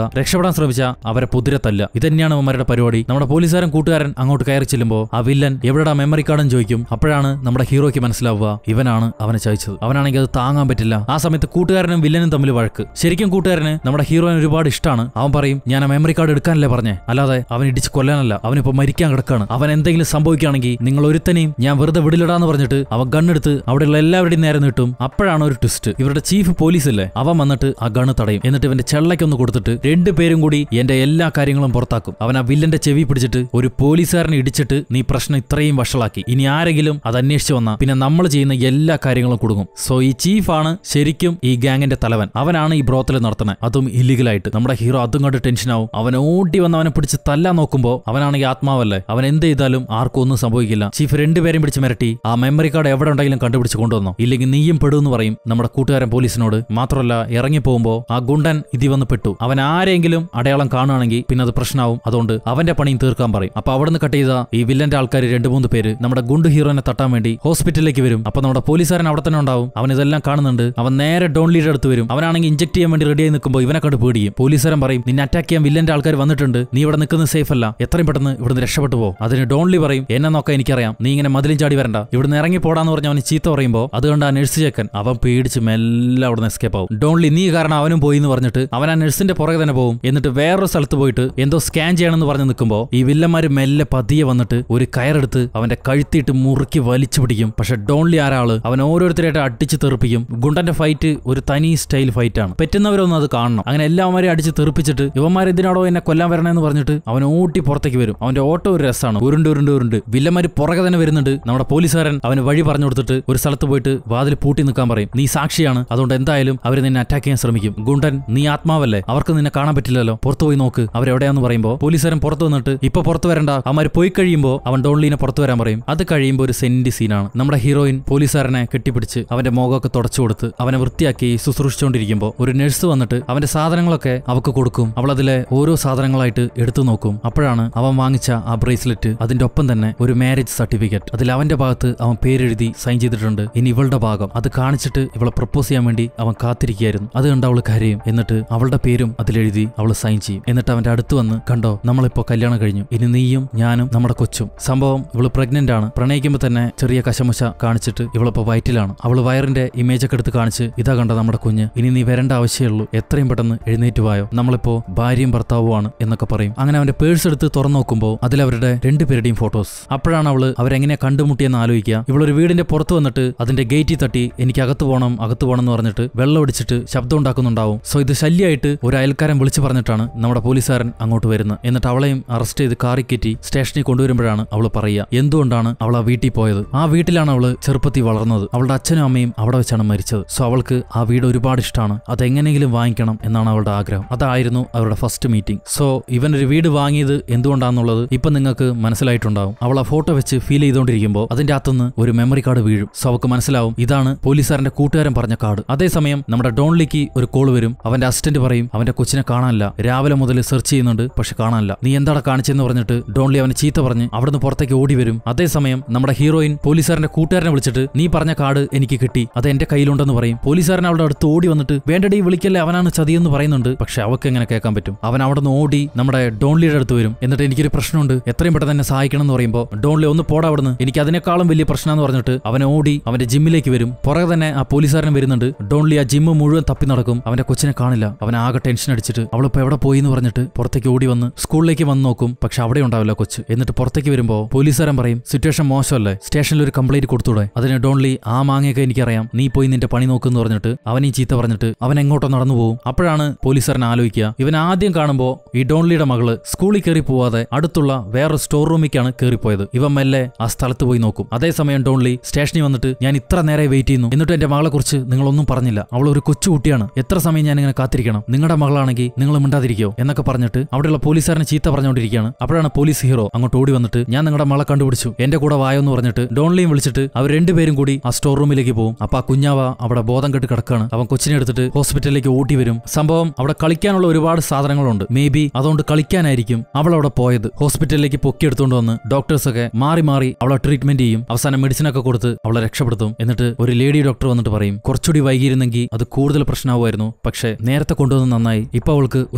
രക്ഷപ്പെടാൻ ശ്രമിച്ച അവരെ പുതിരത്തല്ല ഇതന്നെയാണ് അവന്മാരുടെ പരിപാടി നമ്മുടെ പോലീസുകാരൻ കൂട്ടുകാരൻ അങ്ങോട്ട് കയറി ചെല്ലുമ്പോൾ ആ വില്ലൻ എവിടെടാ മെമ്മറി കാർഡും ചോദിക്കും അപ്പോഴാണ് നമ്മുടെ ഹീറോയ്ക്ക് മനസ്സിലാവുക ഇവനാണ് അവനെ ചതിച്ചത് അവനാണെങ്കിൽ അത് താങ്ങാൻ പറ്റില്ല ആ സമയത്ത് കൂട്ടുകാരനും വില്ലനും തമ്മിൽ വഴക്ക് ശരിക്കും കൂട്ടുകാരന് നമ്മുടെ ഹീറോയിന് ഒരുപാട് ഇഷ്ടമാണ് അവൻ പറയും ഞാൻ ആ മെമ്മറി കാർഡ് എടുക്കാനല്ലേ പറഞ്ഞേ അല്ലാതെ അവൻ ഇടിച്ച് കൊല്ലാനല്ല അവനിപ്പോ മരിക്കാൻ കിടക്കാണ് അവൻ എന്തെങ്കിലും സംഭവിക്കുകയാണെങ്കിൽ നിങ്ങൾ ഒരുത്തനെയും ഞാൻ വെറുതെ വിടില്ലടാന്ന് പറഞ്ഞിട്ട് അവൻ ഗണ്ണെടുത്ത് അവിടെയുള്ള എല്ലാവരുടെയും നേരെ നീട്ടും അപ്പോഴാണ് ഒരു ട്വിസ്റ്റ് ഇവരുടെ ചീഫ് പോലീസ് അല്ലേ അവൻ വന്നിട്ട് ആ ഗണ്ണ് തടയും എന്നിട്ട് ഇവന്റെ ചെള്ളയ്ക്കൊന്ന് കൊടുത്തിട്ട് രണ്ടുപേരും കൂടി എന്റെ എല്ലാ കാര്യങ്ങളും പുറത്താക്കും അവൻ ആ വില്ലന്റെ ചെവി പിടിച്ചിട്ട് ഒരു പോലീസുകാരനെ ഇടിച്ചിട്ട് നീ പ്രശ്നം ഇത്രയും വഷളാക്കി ഇനി ആരെങ്കിലും അത് അന്വേഷിച്ചു വന്നാൽ പിന്നെ നമ്മൾ ചെയ്യുന്ന എല്ലാ കാര്യങ്ങളും കൊടുക്കും സോ ഈ ചീഫാണ് ശരിക്കും ഈ ഗാങ്ങിന്റെ തലവൻ അവനാണ് ഈ ബ്രോത്തൽ നടത്തുന്നത് അതും ഇല്ലീഗലായിട്ട് നമ്മുടെ ഹീറോ അതും കണ്ട് ടെൻഷനാവും അവൻ ഓടി വന്ന് അവനെ പിടിച്ച് തല്ലാൻ നോക്കുമ്പോൾ അവനാണെങ്കിൽ ആത്മാവല്ലേ അവൻ എന്ത് ചെയ്താലും ആർക്കും ഒന്നും സംഭവിക്കില്ല ചീഫ് രണ്ടുപേരും പിടിച്ച് മിരട്ടി ആ മെമ്മറി കാർഡ് എവിടെ ഉണ്ടെങ്കിലും കണ്ടുപിടിച്ച് കൊണ്ടുവന്നോ ഇല്ലെങ്കിൽ നീയും പെടുമെന്ന് പറയും നമ്മുടെ കൂട്ടുകാരൻ പോലീസിനോട് മാത്രമല്ല ഇറങ്ങി പോകുമ്പോൾ ആ ഗുണ്ടൻ ഇതി വന്ന് പെട്ടു അവൻ ആരെങ്കിലും അടയാളം കാണുകയാണെങ്കിൽ പിന്നെ അത് പ്രശ്നമാവും അതുകൊണ്ട് അവന്റെ പണിയും തീർക്കാൻ പറയും അപ്പൊ അവിടുന്ന് കട്ട് ചെയ്ത ഈ വില്ലന്റെ ആൾക്കാർ രണ്ടു മൂന്ന് പേര് നമ്മുടെ ഗുണ്ട് ഹീറോനെ തട്ടാൻ വേണ്ടി ഹോസ്പിറ്റലിലേക്ക് വരും അപ്പൊ നമ്മുടെ പോലീസുകാരൻ അവിടെ തന്നെ ഉണ്ടാവും അവൻ ഇതെല്ലാം കാണുന്നുണ്ട് അവൻ നേരെ ഡോൺ ലീഡർ അടുത്ത് വരും അവനാണെങ്കിൽ ഇഞ്ചക്ട് ചെയ്യാൻ വേണ്ടി റെഡി ആയി നിൽക്കുമ്പോൾ ഇവനെ കണ്ട് പേടിയും പോലീസുകാരൻ പറയും നിന്നെ അറ്റാക്ക് ചെയ്യാൻ വില്ലന്റെ ആൾക്കാർ വന്നിട്ടുണ്ട് നീ ഇവിടെ നിൽക്കുന്നത് സേഫ് അല്ല എത്രയും പെട്ടെന്ന് ഇവിടുന്ന് രക്ഷപ്പെട്ടു പോ അതിന് ഡോൺലി പറയും എന്നെ നോക്കാൻ എനിക്കറിയാം നീ ഇങ്ങനെ മതിലും ചാടി വരണ്ട ഇവിടുന്ന് ഇറങ്ങി പോടാന്ന് പറഞ്ഞ് അവന് ചീത്ത പറയുമ്പോൾ അതുകൊണ്ട് ആ നഴ്സ് ചെക്കൻ അവൻ പേടിച്ച് മെല്ലെ അവിടുന്ന് എസ്കേപ്പ് ആവും ഡോൺലി നീ കാരണം അവനും പോയി എന്ന് പറഞ്ഞിട്ട് അവൻ ആ നഴ്സിന്റെ പുറകെ തന്നെ പോകും എന്നിട്ട് വേറൊരു സ്ഥലത്ത് പോയിട്ട് എന്തോ സ്കാൻ ചെയ്യണമെന്ന് പറഞ്ഞ് നിൽക്കുമ്പോൾ ഈ വില്ലന്മാര് മെല്ലെ പതിയെ വന്നിട്ട് ഒരു കയറെടുത്ത് അവന്റെ കഴുത്തിയിട്ട് മുറുക്കി വലിച്ചു പിടിക്കും പക്ഷെ ഡോൺലി ആരാള് അവൻ ഓരോരുത്തരായിട്ട് അടിച്ച് തെറിപ്പിക്കും ഗുണ്ടന്റെ ഫൈറ്റ് ഒരു തനി സ്റ്റൈൽ ഫൈറ്റ് ആണ് പറ്റുന്നവരൊന്നും അത് കാണണം അങ്ങനെ എല്ലാവരെയും അടിച്ച് തെറിപ്പിച്ചിട്ട് ഇവന്മാർ എന്തിനാടോ എന്നെ കൊല്ലാൻ വരണമെന്ന് പറഞ്ഞിട്ട് അവൻ ഓട്ടി പുറത്തേക്ക് വരും അവന്റെ ഓട്ടോ ഒരു രസമാണ് ഉരുണ്ട് ഉരുണ്ട് ഉരുണ്ട് വില്ലന്മാര് പുറകെ തന്നെ വരുന്നുണ്ട് നമ്മുടെ പോലീസുകാരൻ അവന് വഴി പറഞ്ഞു കൊടുത്തിട്ട് ഒരു സ്ഥലത്ത് പോയിട്ട് വാതിൽ പൂട്ടി നിൽക്കാൻ പറയും നീ സാക്ഷിയാണ് അതുകൊണ്ട് എന്തായാലും അവർ നിന്നെ അറ്റാക്ക് ചെയ്യാൻ ശ്രമിക്കും ഗുണ്ടൻ നീ ആത്മാവല്ലേ അവർക്ക് നിന്നെ കാണാൻ പറ്റില്ലല്ലോ പുറത്തു പോയി നോക്ക് അവരെവിടെയാന്ന് പറയുമ്പോൾ പോലീസുകാരൻ പുറത്തു വന്നിട്ട് ഇപ്പൊ പുറത്തു വരണ്ട അവന്മാർ പോയി കഴിയുമ്പോൾ അവൻ ഡോൺലീനെ പുറത്തു വരാൻ പറയും അത് കഴിയുമ്പോൾ ഒരു സെന്റി സീനാണ് നമ്മുടെ ഹീറോയിൻ പോലീസുകാരനെ കെട്ടിപ്പിടിച്ച് അവന്റെ മുഖമൊക്കെ തുടച്ചു കൊടുത്ത് അവനെ വൃത്തിയാക്കി ശുശ്രൂഷിച്ചുകൊണ്ടിരിക്കുമ്പോൾ ഒരു നഴ്സ് വന്നിട്ട് അവന്റെ സാധനങ്ങളൊക്കെ അവക്ക് കൊടുക്കും അവൾ അതിലെ ഓരോ സാധനങ്ങളായിട്ട് എടുത്തു നോക്കും അപ്പോഴാണ് അവൻ വാങ്ങിച്ച ആ ബ്രേസ്ലെറ്റ് അതിന്റെ ഒപ്പം തന്നെ ഒരു മാരേജ് സർട്ടിഫിക്കറ്റ് അതിൽ അവന്റെ ഭാഗത്ത് അവൻ പേരെഴുതി സൈൻ ചെയ്തിട്ടുണ്ട് ഇനി ഇവളുടെ ഭാഗം അത് കാണിച്ചിട്ട് ഇവളെ പ്രപ്പോസ് ചെയ്യാൻ വേണ്ടി അവൻ കാത്തിരിക്കുകയായിരുന്നു അത് കണ്ട് അവൾ കരയും എന്നിട്ട് അവളുടെ പേരും അതിലെഴുതി അവൾ സൈൻ ചെയ്യും എന്നിട്ട് അവന്റെ അടുത്ത് വന്ന് കണ്ടോ നമ്മളിപ്പോ കല്യാണം കഴിഞ്ഞു ഇനി നീയും ഞാനും നമ്മുടെ കൊച്ചും സംഭവം ഇവള് പ്രഗ്നന്റ് ആണ് പ്രണയിക്കുമ്പോൾ തന്നെ ചെറിയ കശമുശ കാണിച്ചിട്ട് ഇവളിപ്പോ വയറ്റിലാണ് അവള് വയറിന്റെ ഇമേജ് ഒക്കെ എടുത്ത് കാണിച്ച് ഇതാ കണ്ട നമ്മുടെ കുഞ്ഞ് ഇനി നീ വരേണ്ട ആവശ്യമുള്ളൂ എത്രയും പെട്ടെന്ന് എഴുന്നേറ്റ് വായോ നമ്മളിപ്പോ ഭാര്യയും ഭർത്താവുമാണ് എന്നൊക്കെ പറയും അങ്ങനെ അവന്റെ പേഴ്സ് എടുത്ത് തുറന്നു നോക്കുമ്പോൾ അതിലവരുടെ രണ്ടുപേരുടെയും ഫോട്ടോസ് അപ്പോഴാണ് അവള് അവരെങ്ങനെ കണ്ടുമുട്ടിയെന്ന് ആലോചിക്കുക ഇവളൊരു വീടിന്റെ പുറത്ത് വന്നിട്ട് അതിന്റെ ഗേറ്റിൽ തട്ടി എനിക്ക് അകത്ത് പോകണം അകത്ത് പോകണം എന്ന് പറഞ്ഞിട്ട് വെള്ളം അടിച്ചിട്ട് ശബ്ദം ഉണ്ടാക്കുന്നുണ്ടാവും സോ ഇത് ശല്യമായിട്ട് ഒരു അയൽക്കാരൻ വിളിച്ചു പറഞ്ഞിട്ടാണ് നമ്മുടെ പോലീസുകാരൻ അങ്ങോട്ട് വരുന്നത് എന്നിട്ട് അവളെയും അറസ്റ്റ് ചെയ്ത് കാറി കയറ്റി സ്റ്റേഷനിൽ കൊണ്ടുവരുമ്പോഴാണ് അവൾ പറയുക എന്തുകൊണ്ടാണ് അവൾ ആ വീട്ടിൽ പോയത് ആ വീട്ടിലാണ് അവള് ചെറുപ്പത്തിൽ വളർന്നത് അവളുടെ അച്ഛനും അമ്മയും അവിടെ വെച്ചാണ് മരിച്ചത് സോ അവൾക്ക് ആ വീട് ഒരുപാട് ഇഷ്ടമാണ് അതെങ്ങനെയെങ്കിലും വാങ്ങിക്കണം എന്നാണ് അവളുടെ ആഗ്രഹം അതായിരുന്നു അവരുടെ ഫസ്റ്റ് മീറ്റിംഗ് സോ ഇവൻ ഒരു വീട് വാങ്ങിയത് എന്തുകൊണ്ടാണെന്നുള്ളത് ഇപ്പൊ നിങ്ങൾക്ക് മനസ്സിലായിട്ടുണ്ടാവും അവൾ ആ ഫോട്ടോ വെച്ച് ഫീൽ ചെയ്തുകൊണ്ടിരിക്കുമ്പോൾ അതിന്റെ അകത്തുനിന്ന് ഒരു മെമ്മറി കാർഡ് വീഴും സോ അവൾക്ക് മനസ്സിലാവും ഇതാണ് പോലീസുകാരന്റെ കൂട്ടുകാരൻ പറഞ്ഞ കാർഡ് അതേസമയം നമ്മുടെ ഡോൺലിക്ക് ഒരു കോൾ വരും അവന്റെ അസിസ്റ്റന്റ് പറയും അവന്റെ കൊച്ചിനെ കാണാനില്ല രാവിലെ മുതൽ സെർച്ച് ചെയ്യുന്നുണ്ട് പക്ഷെ കാണാനില്ല നീ എന്താണ് കാണിച്ചെന്ന് പറഞ്ഞിട്ട് ഡോൺലി അവനെ ചീത്ത പറഞ്ഞ് അവിടുന്ന് പുറത്തേക്ക് ഓടി വരും അതേസമയം നമ്മുടെ ഹീറോയിൻ പോലീസുകാരന്റെ കൂട്ടുകാരനെ വിളിച്ചിട്ട് നീ പറഞ്ഞ കാർഡ് എനിക്ക് കിട്ടി അത് എന്റെ കയ്യിലുണ്ടെന്ന് പറയും പോലീസുകാരൻ അവളുടെ അടുത്ത് ഓടി വന്നിട്ട് വേണ്ടടി വിളിക്കല്ലേ അവനാണ് ചതിയെന്ന് പറയുന്നുണ്ട് പക്ഷെ അവക്ക് എങ്ങനെ കേൾക്കാൻ പറ്റും അവൻ അവിടെ നിന്ന് ഓടി നമ്മുടെ ഡോൺലിയുടെ അടുത്ത് വരും എന്നിട്ട് എനിക്കൊരു പ്രശ്നമുണ്ട് എത്രയും പെട്ടെന്ന് തന്നെ സഹായിക്കണം എന്ന് പറയുമ്പോൾ ഡോൺലി ഒന്ന് പോടാ അവിടുന്ന് എനിക്ക് അതിനേക്കാളും വലിയ പ്രശ്നം എന്ന് പറഞ്ഞിട്ട് അവനെ ഓടി അവന്റെ ജിമ്മിലേക്ക് വരും പുറകെ തന്നെ ആ പോലീസുകാരൻ വരുന്നുണ്ട് ഡോൺലി ആ ജിമ്മ് മുഴുവൻ തപ്പി നടക്കും അവന്റെ കൊച്ചിനെ കാണില്ല അവൻ ആകെ ടെൻഷൻ അടിച്ചിട്ട് അവളിപ്പോ എവിടെ പോയി എന്ന് പറഞ്ഞിട്ട് പുറത്തേക്ക് ഓടി വന്ന് സ്കൂളിലേക്ക് വന്ന് നോക്കും പക്ഷെ അവിടെ ഉണ്ടാവില്ല കൊച്ച് എന്നിട്ട് പുറത്തേക്ക് വരുമ്പോ പോലീസുകാരൻ പറയും സിറ്റുവേഷൻ മോശമല്ലേ സ്റ്റേഷനിൽ ഒരു കംപ്ലൈന്റ് കൊടുത്തൂടെ അതിന് ഡോൺലി ആ മാങ്ങയൊക്കെ എനിക്കറിയാം നീ പോയി നിന്റെ പണി നോക്കുന്നു പറഞ്ഞിട്ട് അവൻ ഈ ചീത്ത പറഞ്ഞിട്ട് അവൻ എങ്ങോട്ടോ നടന്നു പോകും അപ്പോഴാണ് പോലീസുകാരൻ ആലോചിക്കുക ഇവൻ ആദ്യം കാണുമ്പോൾ ഈ ഡോൺലിയുടെ മകള് സ്കൂളിൽ കയറി പോവാതെ അടുത്തുള്ള വേറെ സ്റ്റോർ റൂമിലേക്കാണ് കയറിപ്പോയത് ഇവൻ മെല്ലെ ആ സ്ഥലത്ത് പോയി നോക്കും അതേസമയം ഡോൺലി സ്റ്റേഷനിൽ വന്നിട്ട് ഞാൻ ഇത്ര നേരെ വെയിറ്റ് ചെയ്യുന്നു എന്നിട്ട് എന്റെ മകളെ കുറിച്ച് നിങ്ങളൊന്നും പറഞ്ഞില്ല അവൾ ഒരു കൊച്ചുകുട്ടിയാണ് എത്ര സമയം ഞാൻ ഇങ്ങനെ കാത്തിരിക്കണം നിങ്ങളുടെ മകളാണെങ്കിൽ നിങ്ങൾ മിണ്ടാതിരിക്കോ എന്നൊക്കെ പറഞ്ഞിട്ട് അവിടെയുള്ള പോലീസുകാരനെ ചീത്ത പറഞ്ഞുകൊണ്ടിരിക്കുകയാണ് അപ്പോഴാണ് പോലീസ് ഹീറോ അങ്ങോട്ട് ഓടി വന്നിട്ട് ഞാൻ നിങ്ങളുടെ മകളെ കണ്ടുപിടിച്ചു എന്റെ കൂടെ വായോ എന്ന് പറഞ്ഞിട്ട് ഡോൺലിയും വിളിച്ചിട്ട് അവർ രണ്ടുപേരും കൂടി ആ സ്റ്റോർ റൂമിലേക്ക് പോകും അപ്പൊ ആ കുഞ്ഞാവ അവിടെ ബോധം കെട്ട് കിടക്കാണ് അവൻ കൊച്ചിനെ എടുത്തിട്ട് ഹോസ്പിറ്റലിലേക്ക് ഓടി വരും സംഭവം അവിടെ കളിക്കാനുള്ള ഒരുപാട് സാധനങ്ങളുണ്ട് മേ ബി അതുകൊണ്ട് കളിക്കാനായിരിക്കും അവൾ അവിടെ പോയത് ഹോസ്പിറ്റലിലേക്ക് പൊക്കിയെടുത്തുകൊണ്ട് വന്ന് ഡോക്ടേഴ്സ് ഒക്കെ മാറി മാറി അവളെ ട്രീറ്റ്മെന്റ് ചെയ്യും അവസാനം മെഡിസിൻ ഒക്കെ കൊടുത്ത് അവളെ രക്ഷപ്പെടുത്തും എന്നിട്ട് ഒരു ലേഡി ഡോക്ടർ വന്നിട്ട് പറയും കുറച്ചുകൂടി വൈകിയിരുന്നെങ്കിൽ അത് കൂടുതൽ പ്രശ്നമാവുമായിരുന്നു പക്ഷേ നേരത്തെ കൊണ്ടുവന്ന് നന്നായി ഇപ്പൊ അവൾക്ക്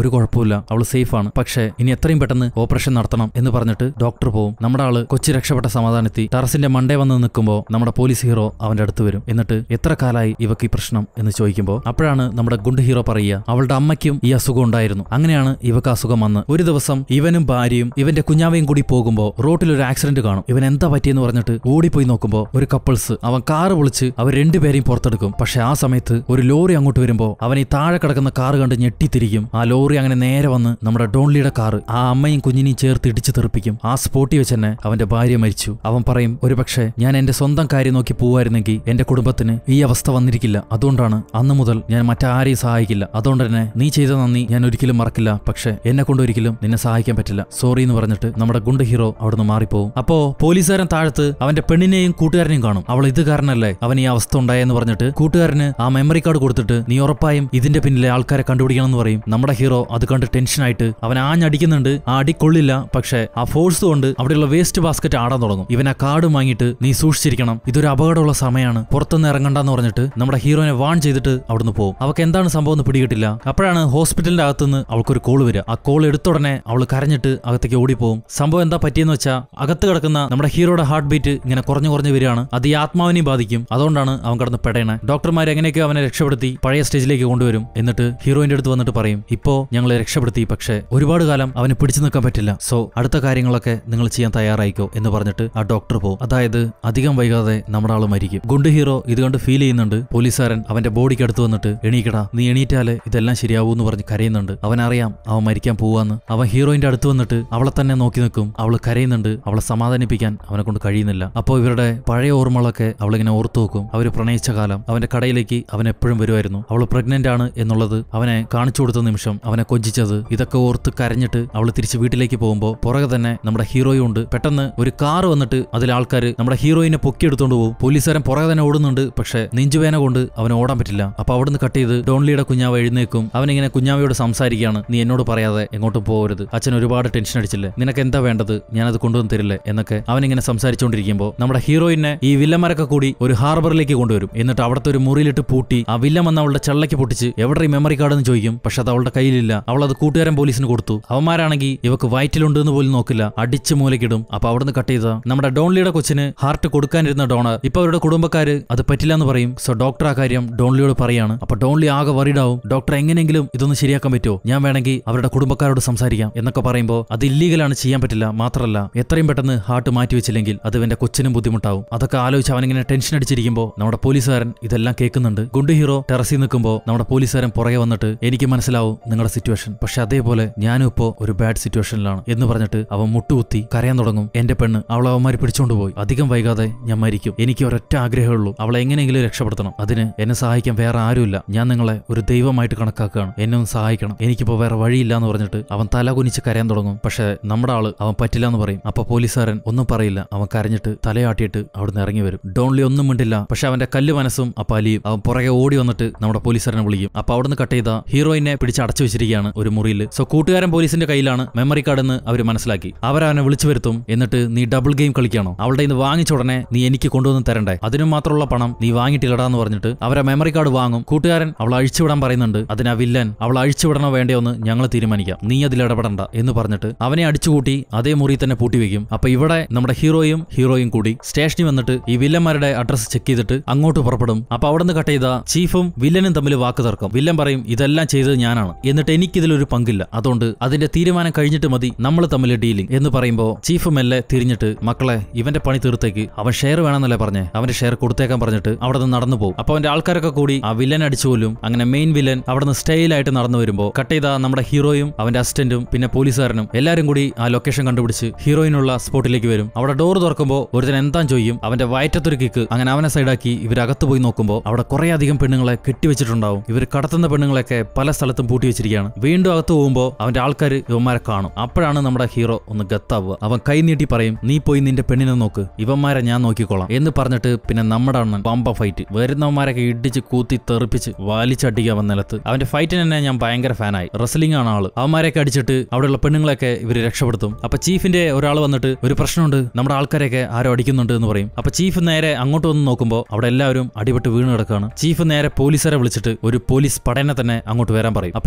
ഒരു കുഴപ്പമില്ല അവൾ സേഫ് ആണ് പക്ഷേ ഇനി എത്രയും പെട്ടെന്ന് ഓപ്പറേഷൻ നടത്തണം എന്ന് പറഞ്ഞിട്ട് ഡോക്ടർ പോവും നമ്മുടെ ആള് കൊച്ചി രക്ഷപ്പെട്ട സമാധാനത്തി ടെറസിന്റെ മണ്ടേ വന്ന് നിൽക്കുമ്പോൾ നമ്മുടെ പോലീസ് ഹീറോ അവന്റെ അടുത്ത് വരും എന്നിട്ട് എത്ര കാലായി ഇവക്ക് ഈ പ്രശ്നം എന്ന് ചോദിക്കുമ്പോൾ അപ്പോഴാണ് നമ്മുടെ ഗുണ്ട് ഹീറോ പറയുക അവളുടെ അമ്മയ്ക്കും ഈ അസുഖം ഉണ്ടായിരുന്നു അങ്ങനെയാണ് ഇവക്ക് അസുഖം വന്ന് ഒരു ദിവസം ഇവനും ഭാര്യയും ഇവന്റെ കുഞ്ഞാവയും കൂടി പോകുമ്പോൾ റോട്ടിൽ ഒരു ആക്സിഡന്റ് കാണും ഇവൻ എന്താ പറ്റിയെന്ന് പറഞ്ഞിട്ട് ഓടിപ്പോയി നോക്കുമ്പോൾ ഒരു കപ്പിൾസ് അവൻ കാറ് വിളിച്ച് അവർ രണ്ടുപേരെയും പുറത്തെടുക്കും പക്ഷെ ആ സമയത്ത് ഒരു ലോറി അങ്ങോട്ട് വരുമ്പോൾ അവൻ ഈ താഴെ കിടക്കുന്ന കാറ് കണ്ട് ഞെട്ടിത്തിരിക്കും ആ ലോറി അങ്ങനെ നേരെ വന്ന് നമ്മുടെ ഡോൺലിയുടെ കാറ് ആ അമ്മയും കുഞ്ഞിനെയും ചേർത്ത് ഇടിച്ചു തെറിപ്പിക്കും ആ സ്പോട്ടിൽ വെച്ച് തന്നെ അവന്റെ ഭാര്യ മരിച്ചു അവൻ പറയും ഒരുപക്ഷെ ഞാൻ എന്റെ സ്വന്തം കാര്യം നോക്കി പോവായിരുന്നെങ്കിൽ എന്റെ കുടുംബത്തിന് ഈ അവസ്ഥ വന്നിരിക്കില്ല അതുകൊണ്ടാണ് അന്ന് മുതൽ ഞാൻ മറ്റാരെയും സഹായിക്കില്ല അതുകൊണ്ട് തന്നെ നീ ചെയ്ത നന്ദി ഞാൻ ഒരിക്കലും മറക്കില്ല പക്ഷെ എന്നെ കൊണ്ട് ഒരിക്കലും നിന്നെ സഹായിക്കാൻ പറ്റില്ല സോറി എന്ന് പറഞ്ഞിട്ട് നമ്മുടെ ഗുണ്ട് ഹീറോ അവിടുന്ന് മാറിപ്പോവും അപ്പോ പോലീസുകാരൻ താഴത്ത് അവന്റെ പെണ്ണിനെയും കൂട്ടുകാരനെയും കാണും അവൾ ഇത് കാരണല്ലേ അവൻ ഈ അവസ്ഥ ഉണ്ടായെന്ന് പറഞ്ഞിട്ട് കൂട്ടുകാരന് ആ മെമ്മറി കാർഡ് കൊടുത്തിട്ട് നീ ഉറപ്പായും ഇതിന്റെ പിന്നിലെ ആൾക്കാരെ കണ്ടുപിടിക്കണം എന്ന് പറയും നമ്മുടെ ഹീറോ അത് കണ്ട് ടെൻഷനായിട്ട് അവൻ ആഞ്ഞടിക്കുന്നുണ്ട് ആ അടി കൊള്ളില്ല പക്ഷെ ആ ഫോഴ്സ് കൊണ്ട് അവിടെയുള്ള വേസ്റ്റ് ബാസ്ക്കറ്റ് ആടാൻ തുടങ്ങും ഇവൻ ആ കാർഡ് വാങ്ങിയിട്ട് നീ സൂക്ഷിച്ചിരിക്കണം ഇതൊരു അപകടമുള്ള സമയമാണ് പുറത്തുനിന്ന് ഇറങ്ങണ്ടെന്ന് പറഞ്ഞിട്ട് നമ്മുടെ ഹീറോനെ വാൺ ചെയ്തിട്ട് അവിടുന്ന് പോകും അവക്ക് എന്താണ് സംഭവം എന്ന് പിടികിട്ടില്ല അപ്പോഴാണ് ഹോസ്പിറ്റലിന്റെ അകത്തുനിന്ന് അവൾക്കൊരു കോൾ വരിക ആ കോൾ എടുത്ത ഉടനെ അവൾ കരഞ്ഞിട്ട് അകത്തേക്ക് ഓടിപ്പോവും സംഭവം എന്താ പറ്റിയെന്ന് വെച്ചാൽ അകത്ത് കിടക്കുന്ന നമ്മുടെ ഹീറോയുടെ ഹാർട്ട് ബീറ്റ് ഇങ്ങനെ കുറഞ്ഞു കുറഞ്ഞു വരികയാണ് അത് ഈ ആത്മാവിനെയും ബാധിക്കും അതുകൊണ്ടാണ് അവൻ കിടന്ന് പെടയണേ ഡോക്ടർമാർ എങ്ങനെയൊക്കെ അവനെ രക്ഷപ്പെടുത്തി പഴയ സ്റ്റേജിലേക്ക് കൊണ്ടുവരും എന്നിട്ട് ഹീറോയിന്റെ അടുത്ത് വന്നിട്ട് പറയും ഇപ്പോ ഞങ്ങൾ രക്ഷപ്പെടുത്തി പക്ഷേ ഒരുപാട് കാലം അവന് പിടിച്ചു നിൽക്കാൻ പറ്റില്ല സോ അടുത്ത കാര്യങ്ങളൊക്കെ നിങ്ങൾ ചെയ്യാൻ തയ്യാറായിക്കോ എന്ന് പറഞ്ഞിട്ട് ആ ഡോക്ടർ പോകും അതായത് അധികം വൈകാതെ നമ്മുടെ ആള് മരിക്കും ഗുണ്ട് ഹീറോ ഇത് കണ്ട് ഫീൽ ചെയ്യുന്നുണ്ട് പോലീസുകാരൻ അവന്റെ ബോഡിക്ക് അടുത്ത് വന്നിട്ട് എണീക്കടാ നീ എണീറ്റാല് ഇതെല്ലാം ശരിയാവൂ എന്ന് പറഞ്ഞ് കരയുന്നുണ്ട് അവനറിയാം അവൻ മരിക്കാൻ പോവാന്ന് അവൻ ഹീറോയിന്റെ അടുത്ത് വന്നിട്ട് അവളെ തന്നെ നോക്കി നിൽക്കും അവള് കരയുന്നുണ്ട് അവളെ സമാധാനിപ്പിക്കാൻ അവനെ കൊണ്ട് കഴിയുന്നില്ല അപ്പോൾ ഇവരുടെ പഴയ ഓർമ്മകളൊക്കെ അവളിങ്ങനെ ഓർത്തു നോക്കും അവര് പ്രണയിച്ച കാലം അവന്റെ കടയിലേക്ക് അവൻ എപ്പോഴും വരുമായിരുന്നു അവൾ പ്രഗ്നന്റ് ആണ് എന്നുള്ളത് അവനെ കാണിച്ചു കൊടുത്ത നിമിഷം അവനെ കൊഞ്ചിച്ചത് ഇതൊക്കെ ഓർത്ത് കരഞ്ഞിട്ട് അവൾ തിരിച്ച് വീട്ടിലേക്ക് പോകുമ്പോൾ പുറകെ തന്നെ നമ്മുടെ ഹീറോയും ഉണ്ട് പെട്ടെന്ന് ഒരു കാർ വന്നിട്ട് അതിൽ ആൾക്കാർ നമ്മുടെ ഹീറോയിനെ പൊക്കിയെടുത്തോണ്ട് പോകും പോലീസുകാരൻ പുറകെ തന്നെ ഓടുന്നുണ്ട് പക്ഷെ നെഞ്ചുവേന കൊണ്ട് അവന് ഓടാൻ പറ്റില്ല അപ്പൊ അവിടുന്ന് കട്ട് ചെയ്ത് ഡോൺലിയുടെ കുഞ്ഞാവ് എഴുന്നേക്കും അവനിങ്ങനെ കുഞ്ഞാവയോട് സംസാരിക്കുകയാണ് നീ എന്നോട് പറയാതെ എങ്ങോട്ടും പോകരുത് അച്ഛൻ ഒരുപാട് ടെൻഷൻ അടിച്ചില്ലേ നിനക്ക് എന്താ വേണ്ടത് ഞാനത് കൊണ്ടുവന്ന് തരില്ലേ എന്നൊക്കെ അവനിങ്ങനെ സംസാരിച്ചുകൊണ്ടിരിക്കുമ്പോൾ നമ്മുടെ ഹീറോയിനെ ഈ വില്ലന്മാരൊക്കെ കൂടി ഒരു ഹാർബറിലേക്ക് കൊണ്ടുവരും എന്നിട്ട് അവിടുത്തെ ഒരു മുറിയിലിട്ട് പൂട്ടി ആ വില്ലൻ വന്ന് അവളുടെ ചള്ളയ്ക്ക് പൊട്ടിച്ച് എവിടെ ഈ മെമ്മറി കാർഡ് എന്ന് ചോദിക്കും പക്ഷെ അത് അവളുടെ കയ്യിലില്ല അവൾ അത് കൂട്ടുകാരൻ പോലീസിന് കൊടുത്തു അവന്മാരാണെങ്കിൽ ഇവക്ക് വയറ്റിലുണ്ട് എന്ന് പോലും നോക്കില്ല അടിച്ച് മൂലക്കിടും അപ്പൊ അവിടുന്ന് കട്ട് ചെയ്ത നമ്മുടെ ഡോൺലിയുടെ കൊച്ചിന് ഹാർട്ട് കൊടുക്കാനിരുന്ന ഡോണർ ഇപ്പൊ അവരുടെ കുടുംബക്കാര് അത് പറ്റില്ല എന്ന് പറയും സോ ഡോക്ടർ ആ കാര്യം ഡോൺലിയോട് പറയാണ് അപ്പൊ ഡോൺലി ആകെ വറിയിടാവും ഡോക്ടർ എങ്ങനെയെങ്കിലും ഇതൊന്ന് ശരിയാക്കാൻ പറ്റുമോ ഞാൻ വേണമെങ്കിൽ അവരുടെ കുടുംബക്കാരോട് സംസാരിക്കാം എന്നൊക്കെ പറയുമ്പോൾ അത് ഇല്ലീഗലാണ് ചെയ്യാൻ പറ്റില്ല മാത്രമല്ല എത്രയും പെട്ടെന്ന് ഹാർട്ട് മാറ്റി വെച്ചില്ലെങ്കിൽ അത് എന്റെ കൊച്ചിനും ബുദ്ധിമുട്ടാവും അതൊക്കെ ആലോചിച്ച് അവനിങ്ങനെ ടെൻഷൻ അടിച്ചിരിക്കുമ്പോൾ നമ്മുടെ പോലീസുകാരൻ ഇതെല്ലാം കേൾക്കുന്നുണ്ട് ഗുണ്ട് ഹീറോ ടെറസിൽ നിൽക്കുമ്പോൾ നമ്മുടെ പോലീസുകാരൻ പുറകെ വന്നിട്ട് എനിക്ക് മനസ്സിലാവും നിങ്ങളുടെ സിറ്റുവേഷൻ പക്ഷെ അതേപോലെ ഞാനും ഇപ്പോ ഒരു ബാഡ് സിറ്റുവേഷനിലാണ് എന്ന് പറഞ്ഞിട്ട് അവൻ മുട്ടുകുത്തി കരയാൻ തുടങ്ങും എന്റെ പെണ്ണ് അവളെ അവന്മാർ പിടിച്ചോണ്ട് പോയി അധികം വൈകാതെ ഞാൻ മരിക്കും എനിക്ക് ഒരൊറ്റ ആഗ്രഹമുള്ളൂ അവളെ എങ്ങനെയെങ്കിലും രക്ഷപ്പെടുത്തണം അതിന് എന്നെ സഹായിക്കാൻ വേറെ ആരുമില്ല ഞാൻ നിങ്ങളെ ഒരു ദൈവമായിട്ട് കണക്കാക്കുകയാണ് എന്നെ ഒന്ന് സഹായിക്കണം എനിക്കിപ്പോ വേറെ വഴിയില്ല എന്ന് പറഞ്ഞിട്ട് അവൻ തല കുനിച്ച് കരയാൻ തുടങ്ങും പക്ഷെ നമ്മുടെ ആള് അവൻ പറ്റില്ല എന്ന് പറയും അപ്പൊ പോലീസുകാരൻ ഒന്നും പറയില്ല അവൻ കരഞ്ഞിട്ട് തലയാട്ടിയിട്ട് അവിടുന്ന് ഇറങ്ങി വരും ഡോൺലി ഒന്നും മിണ്ടില്ല പക്ഷെ അവന്റെ കല്ല് മനസ്സും അപ്പൊ അലിയും അവൻ പുറകെ ഓടി വന്നിട്ട് നമ്മുടെ പോലീസുകാരനെ വിളിക്കും അപ്പൊ അവിടുന്ന് കട്ട് ചെയ്ത ഹീറോയിനെ പിടിച്ച് അടച്ചു വെച്ചിരിക്കുകയാണ് ഒരു മുറിയിൽ സോ കൂട്ടുകാരൻ പോലീസിന്റെ കയ്യിലാണ് മെമ്മറി കാർഡ് എന്ന് അവർ മനസ്സിലാക്കി അവരവനെ വിളിച്ചു വരുത്തും എന്നിട്ട് നീ ഡബിൾ ഗെയിം കളിക്കണോ അവളുടെ ഇന്ന് വാങ്ങിച്ച ഉടനെ നീ എനിക്ക് കൊണ്ടുവന്ന് തരണ്ടേ അതിനും മാത്രമുള്ള പണം നീ വാങ്ങിയിട്ടില്ലടാന്ന് പറഞ്ഞിട്ട് അവരെ മെമ്മറി കാർഡ് വാങ്ങും കൂട്ടുകാരൻ അവൾ അഴിച്ചുവിടാൻ പറയുന്നുണ്ട് അതിന് ആ വില്ലൻ അവൾ അഴിച്ചുവിടണോ വേണ്ടയോ എന്ന് ഞങ്ങൾ തീരുമാനിക്കാം നീ അതിൽ ഇടപെടണ്ട എന്ന് പറഞ്ഞിട്ട് അവനെ അടിച്ചുകൂട്ടി അതേ മുറി തന്നെ പൂട്ടി വെക്കും അപ്പൊ ഇവിടെ നമ്മുടെ ഹീറോയും ഹീറോയും കൂടി സ്റ്റേഷനിൽ വന്നിട്ട് ഈ വില്ലന്മാരുടെ അഡ്രസ് ചെക്ക് ചെയ്തിട്ട് അങ്ങോട്ട് പുറപ്പെടും അപ്പൊ അവിടെ നിന്ന് കട്ട് ചെയ്ത ചീഫും വില്ലനും തമ്മിൽ വാക്ക് തർക്കം വില്ലൻ പറയും ഇതെല്ലാം ചെയ്തത് ഞാനാണ് എന്നിട്ട് എനിക്കിതിലൊരു പങ്കില്ല അതുകൊണ്ട് അതിന്റെ തീരുമാനം കഴിഞ്ഞിട്ട് മതി നമ്മൾ തമ്മിൽ ഡീലിംഗ് എന്ന് പറയുമ്പോൾ ചീഫ് മെല്ലെ തിരിഞ്ഞിട്ട് മക്കളെ ഇവന്റെ പണി തീർത്തേക്ക് അവൻ ഷെയർ വേണമെന്നല്ലേ പറഞ്ഞേ അവന്റെ ഷെയർ കൊടുത്തേക്കാൻ പറഞ്ഞിട്ട് അവിടെ നിന്ന് നടന്നു പോകും അപ്പൊ അവന്റെ ആൾക്കാരൊക്കെ കൂടി ആ വില്ലൻ അടിച്ചു കൊല്ലും അങ്ങനെ മെയിൻ വില്ലൻ അവിടെ നിന്ന് സ്റ്റൈലായിട്ട് നടന്നു വരുമ്പോൾ കട്ട് ചെയ്ത നമ്മുടെ ഹീറോയും അവന്റെ അസിസ്റ്റന്റും പിന്നെ പോലീസുകാരനും എല്ലാരും കൂടി ആ ലൊക്കേഷൻ കണ്ടുപിടിച്ച് ഹീറോയിനുള്ള സ്പോട്ടിലേക്ക് വരും അവിടെ ഡോർ തുറക്കുമ്പോൾ ഒരുത്തൻ എന്താൻ ചോദിക്കും അവന്റെ വയറ്റത്തൊരു കിക്ക് അങ്ങനെ അവനെ സൈഡാക്കി ഇവരകത്ത് പോയി നോക്കുമ്പോൾ അവിടെ കുറെ അധികം പെണ്ണുങ്ങളെ കെട്ടിവെച്ചിട്ടുണ്ടാവും ഇവർ കടത്തുന്ന പെണ്ണുങ്ങളെയൊക്കെ പല സ്ഥലത്തും പൂട്ടി വെച്ചിരിക്കുകയാണ് വീണ്ടും അകത്ത് പോകുമ്പോൾ അവന്റെ ആൾക്കാർ ഇവന്മാരെ കാണും അപ്പോഴാണ് നമ്മുടെ ഹീറോ ഒന്ന് ഗത്താവുക അവൻ കൈ നീട്ടി പറയും നീ പോയി നിന്റെ പെണ്ണിനെ നോക്ക് ഇവന്മാരെ ഞാൻ നോക്കിക്കോളാം എന്ന് പറഞ്ഞിട്ട് പിന്നെ നമ്മുടെ അണ്ണൻ പമ്പ ഫൈറ്റ് വരുന്നവന്മാരൊക്കെ ഇടിച്ച് കൂത്തി തെറിപ്പിച്ച് വലിച്ചടിക്കുക അവൻ നിലത്ത് അവന്റെ ഫൈറ്റിന് തന്നെ ഞാൻ ഭയങ്കര ഫാനായി റെസ്ലിംഗ് ആണ് ആള് അവന്മാരെയൊക്കെ അടിച്ചിട്ട് അവിടെയുള്ള പെണ്ണുങ്ങളെയൊക്കെ ഇവർ രക്ഷപ്പെടുത്തും അപ്പൊ ചീഫിന്റെ ഒരാൾ വന്നിട്ട് ഒരു പ്രശ്നമുണ്ട് നമ്മുടെ ആൾക്കാരെയൊക്കെ ആരോ അടിക്കുന്നുണ്ട് എന്ന് പറയും അപ്പൊ ചീഫ് നേരെ അങ്ങോട്ട് വന്ന് നോക്കുമ്പോൾ അവിടെ എല്ലാവരും അടിപെട്ട് വീണ് കിടക്കുകയാണ് ചീഫ് നേരെ പോലീസുകാരെ വിളിച്ചിട്ട് ഒരു പോലീസ് പടയനെ തന്നെ അങ്ങോട്ട് വരാൻ പറയും അപ്പൊ ഈ കൂട്ടുകാരൻ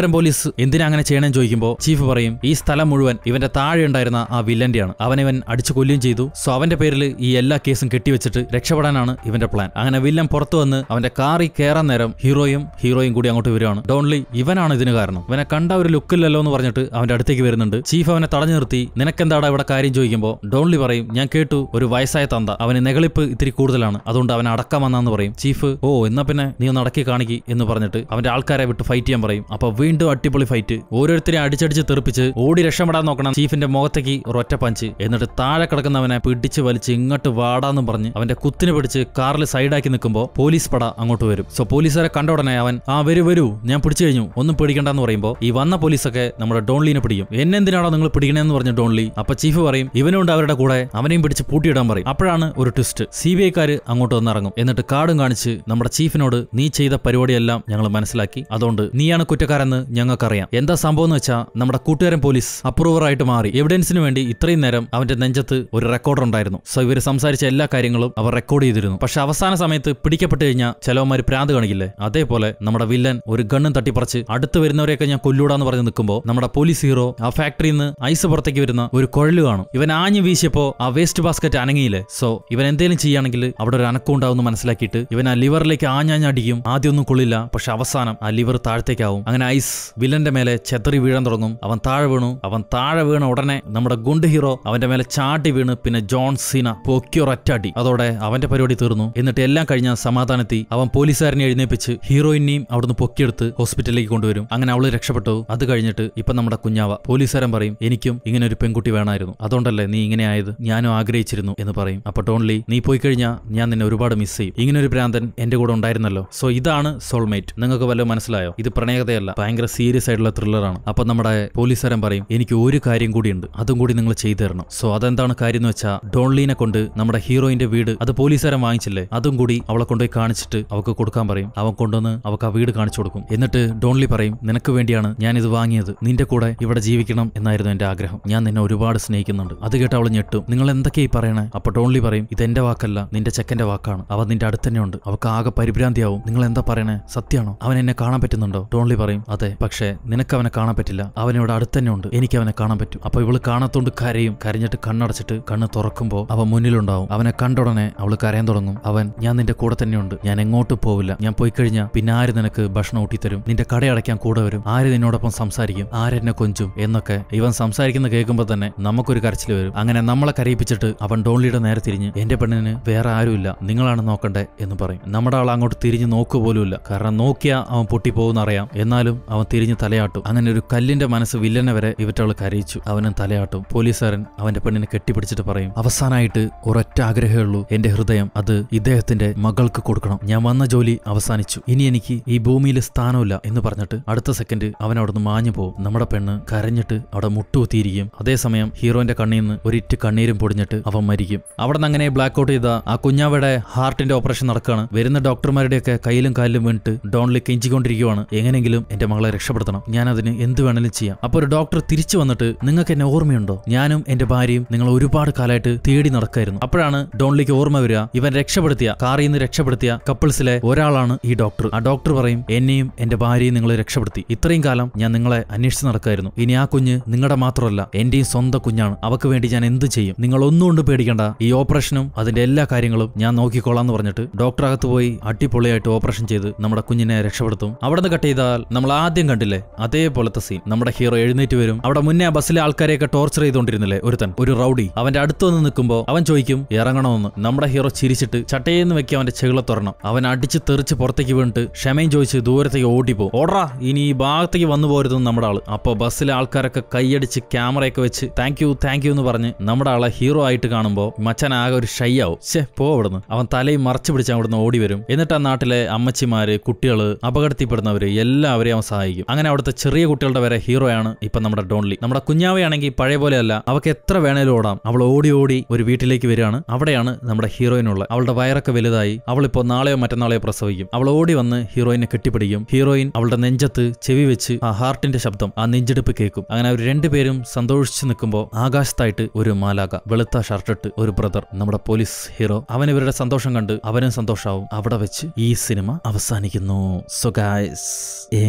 കൂട്ടുകാരൻ പോലീസ് എന്തിനാ അങ്ങനെ ചെയ്യണമെന്ന് ചോദിക്കുമ്പോൾ ചീഫ് പറയും ഈ സ്ഥലം മുഴുവൻ ഇവന്റെ താഴെ ഉണ്ടായിരുന്ന ആ വില്ലന്റെയാണ് അവനിവൻ അടിച്ചു കൊല്ലുകയും ചെയ്തു സോ അവന്റെ പേരിൽ ഈ എല്ലാ കേസും കെട്ടിവെച്ചിട്ട് രക്ഷപ്പെടാനാണ് ഇവന്റെ പ്ലാൻ അങ്ങനെ വില്ലൻ പുറത്തു വന്ന് അവന്റെ കാറിൽ കയറാൻ നേരം ഹീറോയും ഹീറോയും കൂടി അങ്ങോട്ട് വരുവാണ് ഡോൺലി ഇവനാണ് ഇതിന് കാരണം ഇവനെ കണ്ട ഒരു ലുക്കില്ലല്ലോ എന്ന് പറഞ്ഞിട്ട് അവന്റെ അടുത്തേക്ക് വരുന്നുണ്ട് ചീഫ് അവനെ തടഞ്ഞു നിർത്തി നിനക്കെന്താടാ ഇവിടെ കാര്യം ചോദിക്കുമ്പോൾ ഡോൺലി പറയും ഞാൻ കേട്ടു ഒരു വയസ്സായ തന്ത അവന് നെകളിപ്പ് ഇത്തിരി കൂടുതലാണ് അതുകൊണ്ട് അവനെ അടക്കാൻ വന്നാന്ന് പറയും ചീഫ് ഓ എന്നാ പിന്നെ നീ ഒന്ന് അടക്കി കാണിക്കി എന്ന് പറഞ്ഞിട്ട് അവന്റെ ആൾക്കാരെ വിട്ട് ഫൈറ്റ് ചെയ്യാൻ പറയും അപ്പൊ വീണ്ടും അടിപൊളി ഫൈറ്റ് ഓരോരുത്തരെ അടിച്ചടിച്ച് തെറിപ്പിച്ച് ഓടി രക്ഷപ്പെടാൻ നോക്കണം ചീഫിന്റെ മുഖത്തേക്ക് ഒരൊറ്റ പഞ്ച് എന്നിട്ട് താഴെ കിടക്കുന്നവനെ പിടിച്ച് വലിച്ച് ഇങ്ങോട്ട് വാടാന്നും പറഞ്ഞ് അവന്റെ കുത്തിന് പിടിച്ച് കാറിൽ സൈഡാക്കി നിൽക്കുമ്പോൾ പോലീസ് പട അങ്ങോട്ട് വരും സോ പോലീസുകാരെ കണ്ട ഉടനെ അവൻ ആ വരൂ വരൂ ഞാൻ പിടിച്ചു കഴിഞ്ഞു ഒന്നും പേടിക്കണ്ടെന്ന് പറയുമ്പോൾ ഈ വന്ന പോലീസൊക്കെ നമ്മുടെ ഡോൺലീനെ പിടിക്കും എന്നെന്തിനാണോ നിങ്ങൾ പിടിക്കണേന്ന് പറഞ്ഞു ഡോൺലി അപ്പൊ ചീഫ് പറയും ഇവനുണ്ട് അവരുടെ കൂടെ അവനെയും പിടിച്ച് പൂട്ടിയിടാൻ പറയും അപ്പോഴാണ് ഒരു ട്വിസ്റ്റ് സി ബി ഐക്കാര് അങ്ങോട്ട് വന്നിറങ്ങും എന്നിട്ട് കാർഡും കാണിച്ച് നമ്മുടെ ചീഫിനോട് നീ ചെയ്ത പരിപാടിയെല്ലാം ഞങ്ങൾ മനസ്സിലാക്കി അതുകൊണ്ട് നീയാണ് കുറ്റക്കാരെന്ന് ഞങ്ങൾക്കറിയാം എന്താ സംഭവം എന്ന് വെച്ചാൽ നമ്മുടെ കൂട്ടുകാരൻ പോലീസ് അപ്രൂവറായിട്ട് മാറി എവിഡൻസിന് വേണ്ടി ഇത്രയും നേരം അവന്റെ നെഞ്ചത്ത് ഒരു റെക്കോർഡർ ഉണ്ടായിരുന്നു സോ ഇവർ സംസാരിച്ച എല്ലാ കാര്യങ്ങളും അവർ റെക്കോർഡ് ചെയ്തിരുന്നു പക്ഷെ അവസാന സമയത്ത് പിടിക്കപ്പെട്ട് കഴിഞ്ഞാൽ ചിലവന്മാർ പ്രാന്ത് കാണിക്കില്ലേ അതേപോലെ നമ്മുടെ വില്ലൻ ഒരു ഗണ്ണും തട്ടിപ്പറിച്ച് അടുത്ത് വരുന്നവരെയൊക്കെ ഞാൻ കൊല്ലൂടാന്ന് പറഞ്ഞ് നിൽക്കുമ്പോൾ നമ്മുടെ പോലീസ് ഹീറോ ആ ഫാക്ടറിയിൽ നിന്ന് ഐസ് പുറത്തേക്ക് വരുന്ന ഒരു കുഴല് കാണും ഇവൻ ആഞ്ഞു വീശിയപ്പോ ആ വേസ്റ്റ് ബാസ്ക്കറ്റ് അനങ്ങിയില്ലേ സോ ഇവൻ എന്തെങ്കിലും ചെയ്യുകയാണെങ്കിൽ അവിടെ ഒരു അനക്കം ഉണ്ടാവും എന്ന് മനസ്സിലാക്കിയിട്ട് ഇവൻ ആ ലിവറിലേക്ക് ആഞ്ഞാഞ്ഞടിക്കും ആദ്യം ഒന്നും കൊള്ളില്ല പക്ഷെ അവസാനം ആ ലിവർ താഴത്തേക്കാവും അങ്ങനെ ഐസ് വില്ലന്റെ മേലെ ചെതറി വീഴാൻ തുടങ്ങും അവൻ താഴെ വീണു അവൻ താഴെ വീണ ഉടനെ നമ്മുടെ ഗുണ്ട് ഹീറോ അവന്റെ മേലെ ചാട്ടി വീണ് പിന്നെ ജോൺ സീന പൊക്കിയൊരറ്റാടി അതോടെ അവന്റെ പരിപാടി തീർന്നു എന്നിട്ട് എല്ലാം കഴിഞ്ഞ സമാധാനത്തി അവൻ പോലീസുകാരനെ എഴുന്നേപ്പിച്ച് ഹീറോയിനെയും അവിടുന്ന് പൊക്കിയെടുത്ത് ഹോസ്പിറ്റലിലേക്ക് കൊണ്ടുവരും അങ്ങനെ അവള് രക്ഷപ്പെട്ടു അത് കഴിഞ്ഞിട്ട് ഇപ്പൊ നമ്മുടെ കുഞ്ഞാവ പോലീസുകാരൻ പറയും എനിക്കും ഇങ്ങനെ ഒരു പെൺകുട്ടി വേണമായിരുന്നു അതുകൊണ്ടല്ലേ നീ ഇങ്ങനെ ആയത് ഞാനും ആഗ്രഹിച്ചിരുന്നു എന്ന് പറയും അപ്പൊ ടോൺലി നീ പോയി കഴിഞ്ഞാൽ ഞാൻ നിന്നെ ഒരുപാട് മിസ് ചെയ്യും ഇങ്ങനെ ഒരു ഭ്രാന്തൻ എന്റെ കൂടെ ഉണ്ടായിരുന്നല്ലോ സോ ഇതാണ് സോൾമേറ്റ് നിങ്ങൾക്ക് വല്ലതും മനസ്സിലായോ ഇത് പ്രണയകതയല്ല ഭയങ്കര സീരിയസ് ആയിട്ടുള്ള ത്രില്ലറാണ് അപ്പൊ നമ്മുടെ പോലീസുകാരൻ പറയും എനിക്ക് ഒരു കാര്യം കൂടിയുണ്ട് അതും കൂടി നിങ്ങൾ ചെയ്തു തരണം സോ അതെന്താണ് കാര്യം എന്ന് വെച്ചാൽ ഡോൺലീനെ കൊണ്ട് നമ്മുടെ ഹീറോയിന്റെ വീട് അത് പോലീസുകാരൻ വാങ്ങിച്ചില്ലേ അതും കൂടി അവളെ കൊണ്ടുപോയി കാണിച്ചിട്ട് അവൾക്ക് കൊടുക്കാൻ പറയും അവൻ കൊണ്ടുവന്ന് അവൾക്ക് ആ വീട് കാണിച്ചു കൊടുക്കും എന്നിട്ട് ഡോൺലി പറയും നിനക്ക് വേണ്ടിയാണ് ഞാൻ ഇത് വാങ്ങിയത് നിന്റെ കൂടെ ഇവിടെ ജീവിക്കണം എന്നായിരുന്നു എന്റെ ആഗ്രഹം ഞാൻ നിന്നെ ഒരുപാട് സ്നേഹിക്കുന്നുണ്ട് അത് കേട്ട് അവൾ ഞെട്ടും നിങ്ങൾ എന്തൊക്കെയായി പറയണേ അപ്പൊ ഡോൺലി പറയും ഇതെന്റെ വാക്കല്ല നിന്റെ ചെക്കന്റെ വാക്കാണ് അവൻ നിന്റെ അടുത്ത് തന്നെ ഉണ്ട് അവൾക്ക് ആകെ പരിഭ്രാന്തിയാവും നിങ്ങൾ എന്താ പറയണേ സത്യാണോ അവൻ എന്നെ കാണാൻ പറ്റുന്നുണ്ടോ ടോൺലി പറയും അതെ പക്ഷേ നിനക്ക് അവനെ കാണാൻ പറ്റില്ല അവൻ ഇവിടെ അടുത്ത് തന്നെ ഉണ്ട് എനിക്ക് അവനെ കാണാൻ പറ്റും അപ്പൊ ഇവള് കാണാത്തോണ്ട് കരയും കരഞ്ഞിട്ട് കണ്ണടച്ചിട്ട് കണ്ണ് തുറക്കുമ്പോൾ അവൻ മുന്നിലുണ്ടാവും അവനെ കണ്ടുടനെ അവള് കരയാൻ തുടങ്ങും അവൻ ഞാൻ നിന്റെ കൂടെ തന്നെയുണ്ട് ഞാൻ എങ്ങോട്ടും പോവില്ല ഞാൻ പോയി കഴിഞ്ഞാൽ പിന്നെ ആര് നിനക്ക് ഭക്ഷണം ഊട്ടിത്തരും നിന്റെ കടയടയ്ക്കാൻ കൂടെ വരും ആര് നിന്നോടൊപ്പം സംസാരിക്കും ആരെന്നെ കൊഞ്ചും എന്നൊക്കെ ഇവൻ സംസാരിക്കുന്ന കേൾക്കുമ്പോൾ തന്നെ നമുക്കൊരു കരച്ചിൽ വരും അങ്ങനെ നമ്മളെ കരയിപ്പിച്ചിട്ട് അവൻ ഡോൺലിയുടെ നേരെ തിരിഞ്ഞ് എന്റെ പെണ്ണിന് വേറെ ആരുമില്ല നിങ്ങളാണ് നോക്കണ്ടേ എന്ന് പറയും നമ്മുടെ ആൾ അങ്ങോട്ട് തിരിഞ്ഞ് നോക്കുക പോലുമില്ല കാരണം നോക്കിയാ അവൻ പൊട്ടിപ്പോകുന്ന അറിയാം എന്നാലും അവൻ തിരിഞ്ഞ് തലയാട്ടും അങ്ങനെ ഒരു കല്ലിന്റെ മനസ്സ് വില്ലനെ വരെ ഇവറ്റവൾ കരയിച്ചു അവനും തലയാട്ടും പോലീസുകാരൻ അവന്റെ പെണ്ണിനെ കെട്ടിപ്പിടിച്ചിട്ട് പറയും അവസാനമായിട്ട് ഒരൊറ്റ ആഗ്രഹമേ ഉള്ളൂ എന്റെ ഹൃദയം അത് ഇദ്ദേഹത്തിന്റെ മകൾക്ക് കൊടുക്കണം ഞാൻ വന്ന ജോലി അവസാനിച്ചു ഇനി എനിക്ക് ഈ ഭൂമിയിൽ സ്ഥാനമില്ല എന്ന് പറഞ്ഞിട്ട് അടുത്ത സെക്കൻഡ് അവൻ അവിടുന്ന് മാഞ്ഞു പോകും നമ്മുടെ പെണ്ണ് കരഞ്ഞിട്ട് അവിടെ മുട്ടുകുത്തിയിരിക്കും അതേസമയം ഹീറോന്റെ കണ്ണിൽ നിന്ന് ഒരിറ്റ് കണ്ണീരും പൊടിഞ്ഞിട്ട് അവൻ മരിക്കും അവിടെ നിന്ന് അങ്ങനെ ബ്ലാക്ക് ഔട്ട് ചെയ്ത ആ കുഞ്ഞാവയുടെ ഹാർട്ടിന്റെ ഓപ്പറേഷൻ നടക്കുകയാണ് വരുന്ന ഡോക്ടർമാരുടെയൊക്കെ കയ്യിലും കാലിലും വീണിട്ട് ഡോൺലി കെഞ്ചിക്കൊണ്ടിരിക്കുവാണ് എങ്ങനെങ്കിലും എന്റെ മകളെ രക്ഷപ്പെടുത്തണം ഞാൻ അതിന് എന്ത് വേണേലും ചെയ്യാം അപ്പോൾ ഒരു ഡോക്ടർ തിരിച്ചു വന്നിട്ട് നിങ്ങൾക്ക് എന്നെ ഓർമ്മയുണ്ടോ ഞാനും എന്റെ ഭാര്യയും നിങ്ങൾ ഒരുപാട് കാലമായിട്ട് തേടി നടക്കായിരുന്നു അപ്പോഴാണ് ഡോൺലിക്ക് ഓർമ്മ വരിക ഇവൻ രക്ഷപ്പെടുത്തിയ കാറിൽ നിന്ന് രക്ഷപ്പെടുത്തിയ കപ്പിൾസിലെ ഒരാളാണ് ഈ ഡോക്ടർ ആ ഡോക്ടർ പറയും എന്നെയും എന്റെ ഭാര്യയും നിങ്ങൾ രക്ഷപ്പെടുത്തി ഇത്രയും കാലം ഞാൻ നിങ്ങളെ അന്വേഷിച്ച് നടക്കായിരുന്നു ഇനി ആ കുഞ്ഞ് നിങ്ങളുടെ മാത്രമല്ല എന്റെയും സ്വന്തം കുഞ്ഞാണ് അവക്ക് വേണ്ടി ഞാൻ എന്ത് ചെയ്യും നിങ്ങൾ ഒന്നുകൊണ്ട് പേടിക്കണ്ട ഈ ഓപ്പറേഷനും അതിന്റെ എല്ലാ കാര്യങ്ങളും ഞാൻ നോക്കിക്കോളാം എന്ന് പറഞ്ഞിട്ട് ഡോക്ടർ അകത്ത് പോയി അടിപൊളിയായിട്ട് ഓപ്പറേഷൻ ചെയ്ത് നമ്മുടെ കുഞ്ഞിനെ രക്ഷപ്പെടുത്തും അവിടെ നിന്ന് കട്ട് ചെയ്താൽ നമ്മൾ ആദ്യം കണ്ടില്ലേ അതേപോലത്തെ സീൻ നമ്മുടെ ഹീറോ എഴുന്നേറ്റ് വരും അവിടെ മുന്നേ ആ ബസ്സിലെ ആൾക്കാരെയൊക്കെ ടോർച്ചർ ചെയ്തുകൊണ്ടിരുന്നില്ലേ ഒരുത്തൻ ഒരു റൗഡി അവന്റെ അടുത്ത് വന്ന് നിൽക്കുമ്പോൾ അവൻ ചോദിക്കും ഇറങ്ങണമെന്ന് നമ്മുടെ ഹീറോ ചിരിച്ചിട്ട് ചട്ടയെന്ന് വെക്കി അവന്റെ ചെകിള തുറണം അവൻ അടിച്ച് തെറിച്ച് പുറത്തേക്ക് വീണിട്ട് ക്ഷമയും ചോദിച്ച് ദൂരത്തേക്ക് ഓടിപ്പോ ഓടാ ഇനി ഈ ഭാഗത്തേക്ക് വന്നു പോരുതെന്ന് നമ്മുടെ ആള് അപ്പൊ ബസ്സിലെ ആൾക്കാരൊക്കെ കൈയടിച്ച് ക്യാമറയൊക്കെ വെച്ച് താങ്ക് യു താങ്ക് യു എന്ന് പറഞ്ഞ് നമ്മുടെ ആളെ ഹീറോ ആയിട്ട് കാണുമ്പോൾ മച്ചൻ ആകെ ഒരു ഷൈ ആവും ശേ പോ അവിടുന്ന് അവൻ തലയും മറച്ചു പിടിച്ച് അവിടുന്ന് ഓടി വരും എന്നിട്ട് ആ നാട്ടിലെ അമ്മച്ചിമാര് കുട്ടികള് അപകടത്തിൽപ്പെടുന്നവര് എല്ലാവരെയും അവൻ സഹായിക്കും അങ്ങനെ അവിടുത്തെ ചെറിയ കുട്ടികളുടെ വരെ ഹീറോയാണ് ഇപ്പൊ നമ്മുടെ ഡോൺലി നമ്മുടെ കുഞ്ഞാവയാണെങ്കിൽ പഴയ പോലെയല്ല അവക്ക് എത്ര വേണേലും ഓടാം അവൾ ഓടി ഓടി ഒരു വീട്ടിലേക്ക് വരികയാണ് അവിടെയാണ് നമ്മുടെ ഹീറോയിനുള്ളത് അവളുടെ വയറൊക്കെ വലുതായി അവളിപ്പോ നാളെയോ മറ്റന്നാളെയോ പ്രസവിക്കും അവൾ ഓടി വന്ന് ഹീറോയിനെ കെട്ടിപ്പിടിക്കും ഹീറോയിൻ അവളുടെ നെഞ്ചത്ത് ചെവി വെച്ച് ആ ഹാർട്ടിന്റെ ശബ്ദം ആ നെഞ്ചെടുപ്പ് കേൾക്കും അങ്ങനെ അവർ രണ്ടുപേരും സന്തോഷിച്ച് നിൽക്കുമ്പോൾ ആകാശത്തായിട്ട് ഒരു മാലാക വെളുത്ത ഷർട്ടിട്ട് ഒരു ബ്രദർ നമ്മുടെ പോലീസ് ഹീറോ അവൻ ഇവരുടെ സന്തോഷം കണ്ട് അവനും സന്തോഷാവും അവിടെ വെച്ച് ഈ സിനിമ അവസാനിക്കുന്നു സോ ഗായ്സ് എങ്ങനെയുണ്ട്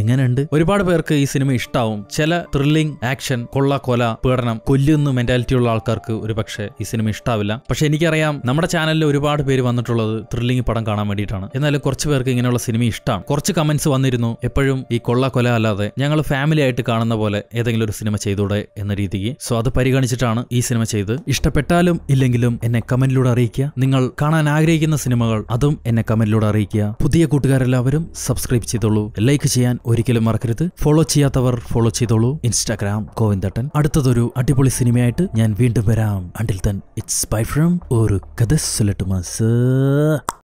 ഒരുപാട് പേർക്ക് ഈ സിനിമ ഇഷ്ടാവും ചില ത്രില്ലിംഗ് ആക്ഷൻ കൊള്ള കൊല പീഡനം കൊല്ലുന്ന മെന്റാലിറ്റി ഉള്ള ആൾക്കാർക്ക് ഒരു പക്ഷേ ഈ സിനിമ ഇഷ്ടാവില്ല പക്ഷെ എനിക്കറിയാം നമ്മുടെ ചാനലിൽ ഒരുപാട് പേര് വന്നിട്ടുള്ളത് ത്രില്ലിംഗ് പടം കാണാൻ വേണ്ടിയിട്ടാണ് എന്നാലും കുറച്ച് പേർക്ക് ഇങ്ങനെയുള്ള സിനിമ ഇഷ്ടമാണ് കുറച്ച് കമന്റ്സ് വന്നിരുന്നു എപ്പോഴും ഈ കൊള്ള കൊല അല്ലാതെ ഞങ്ങൾ ഫാമിലി ആയിട്ട് കാണുന്ന പോലെ ഏതെങ്കിലും ഒരു സിനിമ ചെയ്തൂടെ എന്ന രീതിക്ക് സോ അത് പരിഗണിച്ചിട്ടാണ് ഈ സിനിമ ചെയ്ത് ഇഷ്ടപ്പെട്ടാലും ഇല്ലെങ്കിലും എന്നെ കമന്റിലൂടെ അറിയിക്കുക നിങ്ങൾ കാണാൻ ആഗ്രഹിക്കുന്ന സിനിമകൾ അതും എന്നെ കമന്റിലൂടെ അറിയിക്കുക പുതിയ കൂട്ടുകാരെല്ലാവരും സബ്സ്ക്രൈബ് ചെയ്തോളൂ ലൈക്ക് ചെയ്യാൻ ഒരിക്കലും മറക്കരുത് ഫോളോ ചെയ്യാത്തവർ ഫോളോ ചെയ്തോളൂ ഇൻസ്റ്റാഗ്രാം ഗോവിന്ദട്ടൻ അടുത്തതൊരു അടിപൊളി സിനിമയായിട്ട് ഞാൻ വീണ്ടും വരാം അണ്ടിൽ തൻ ഇറ്റ്സ് ബൈ ഫ്രം ഒരു കഥ സുലട്ടുമാസ്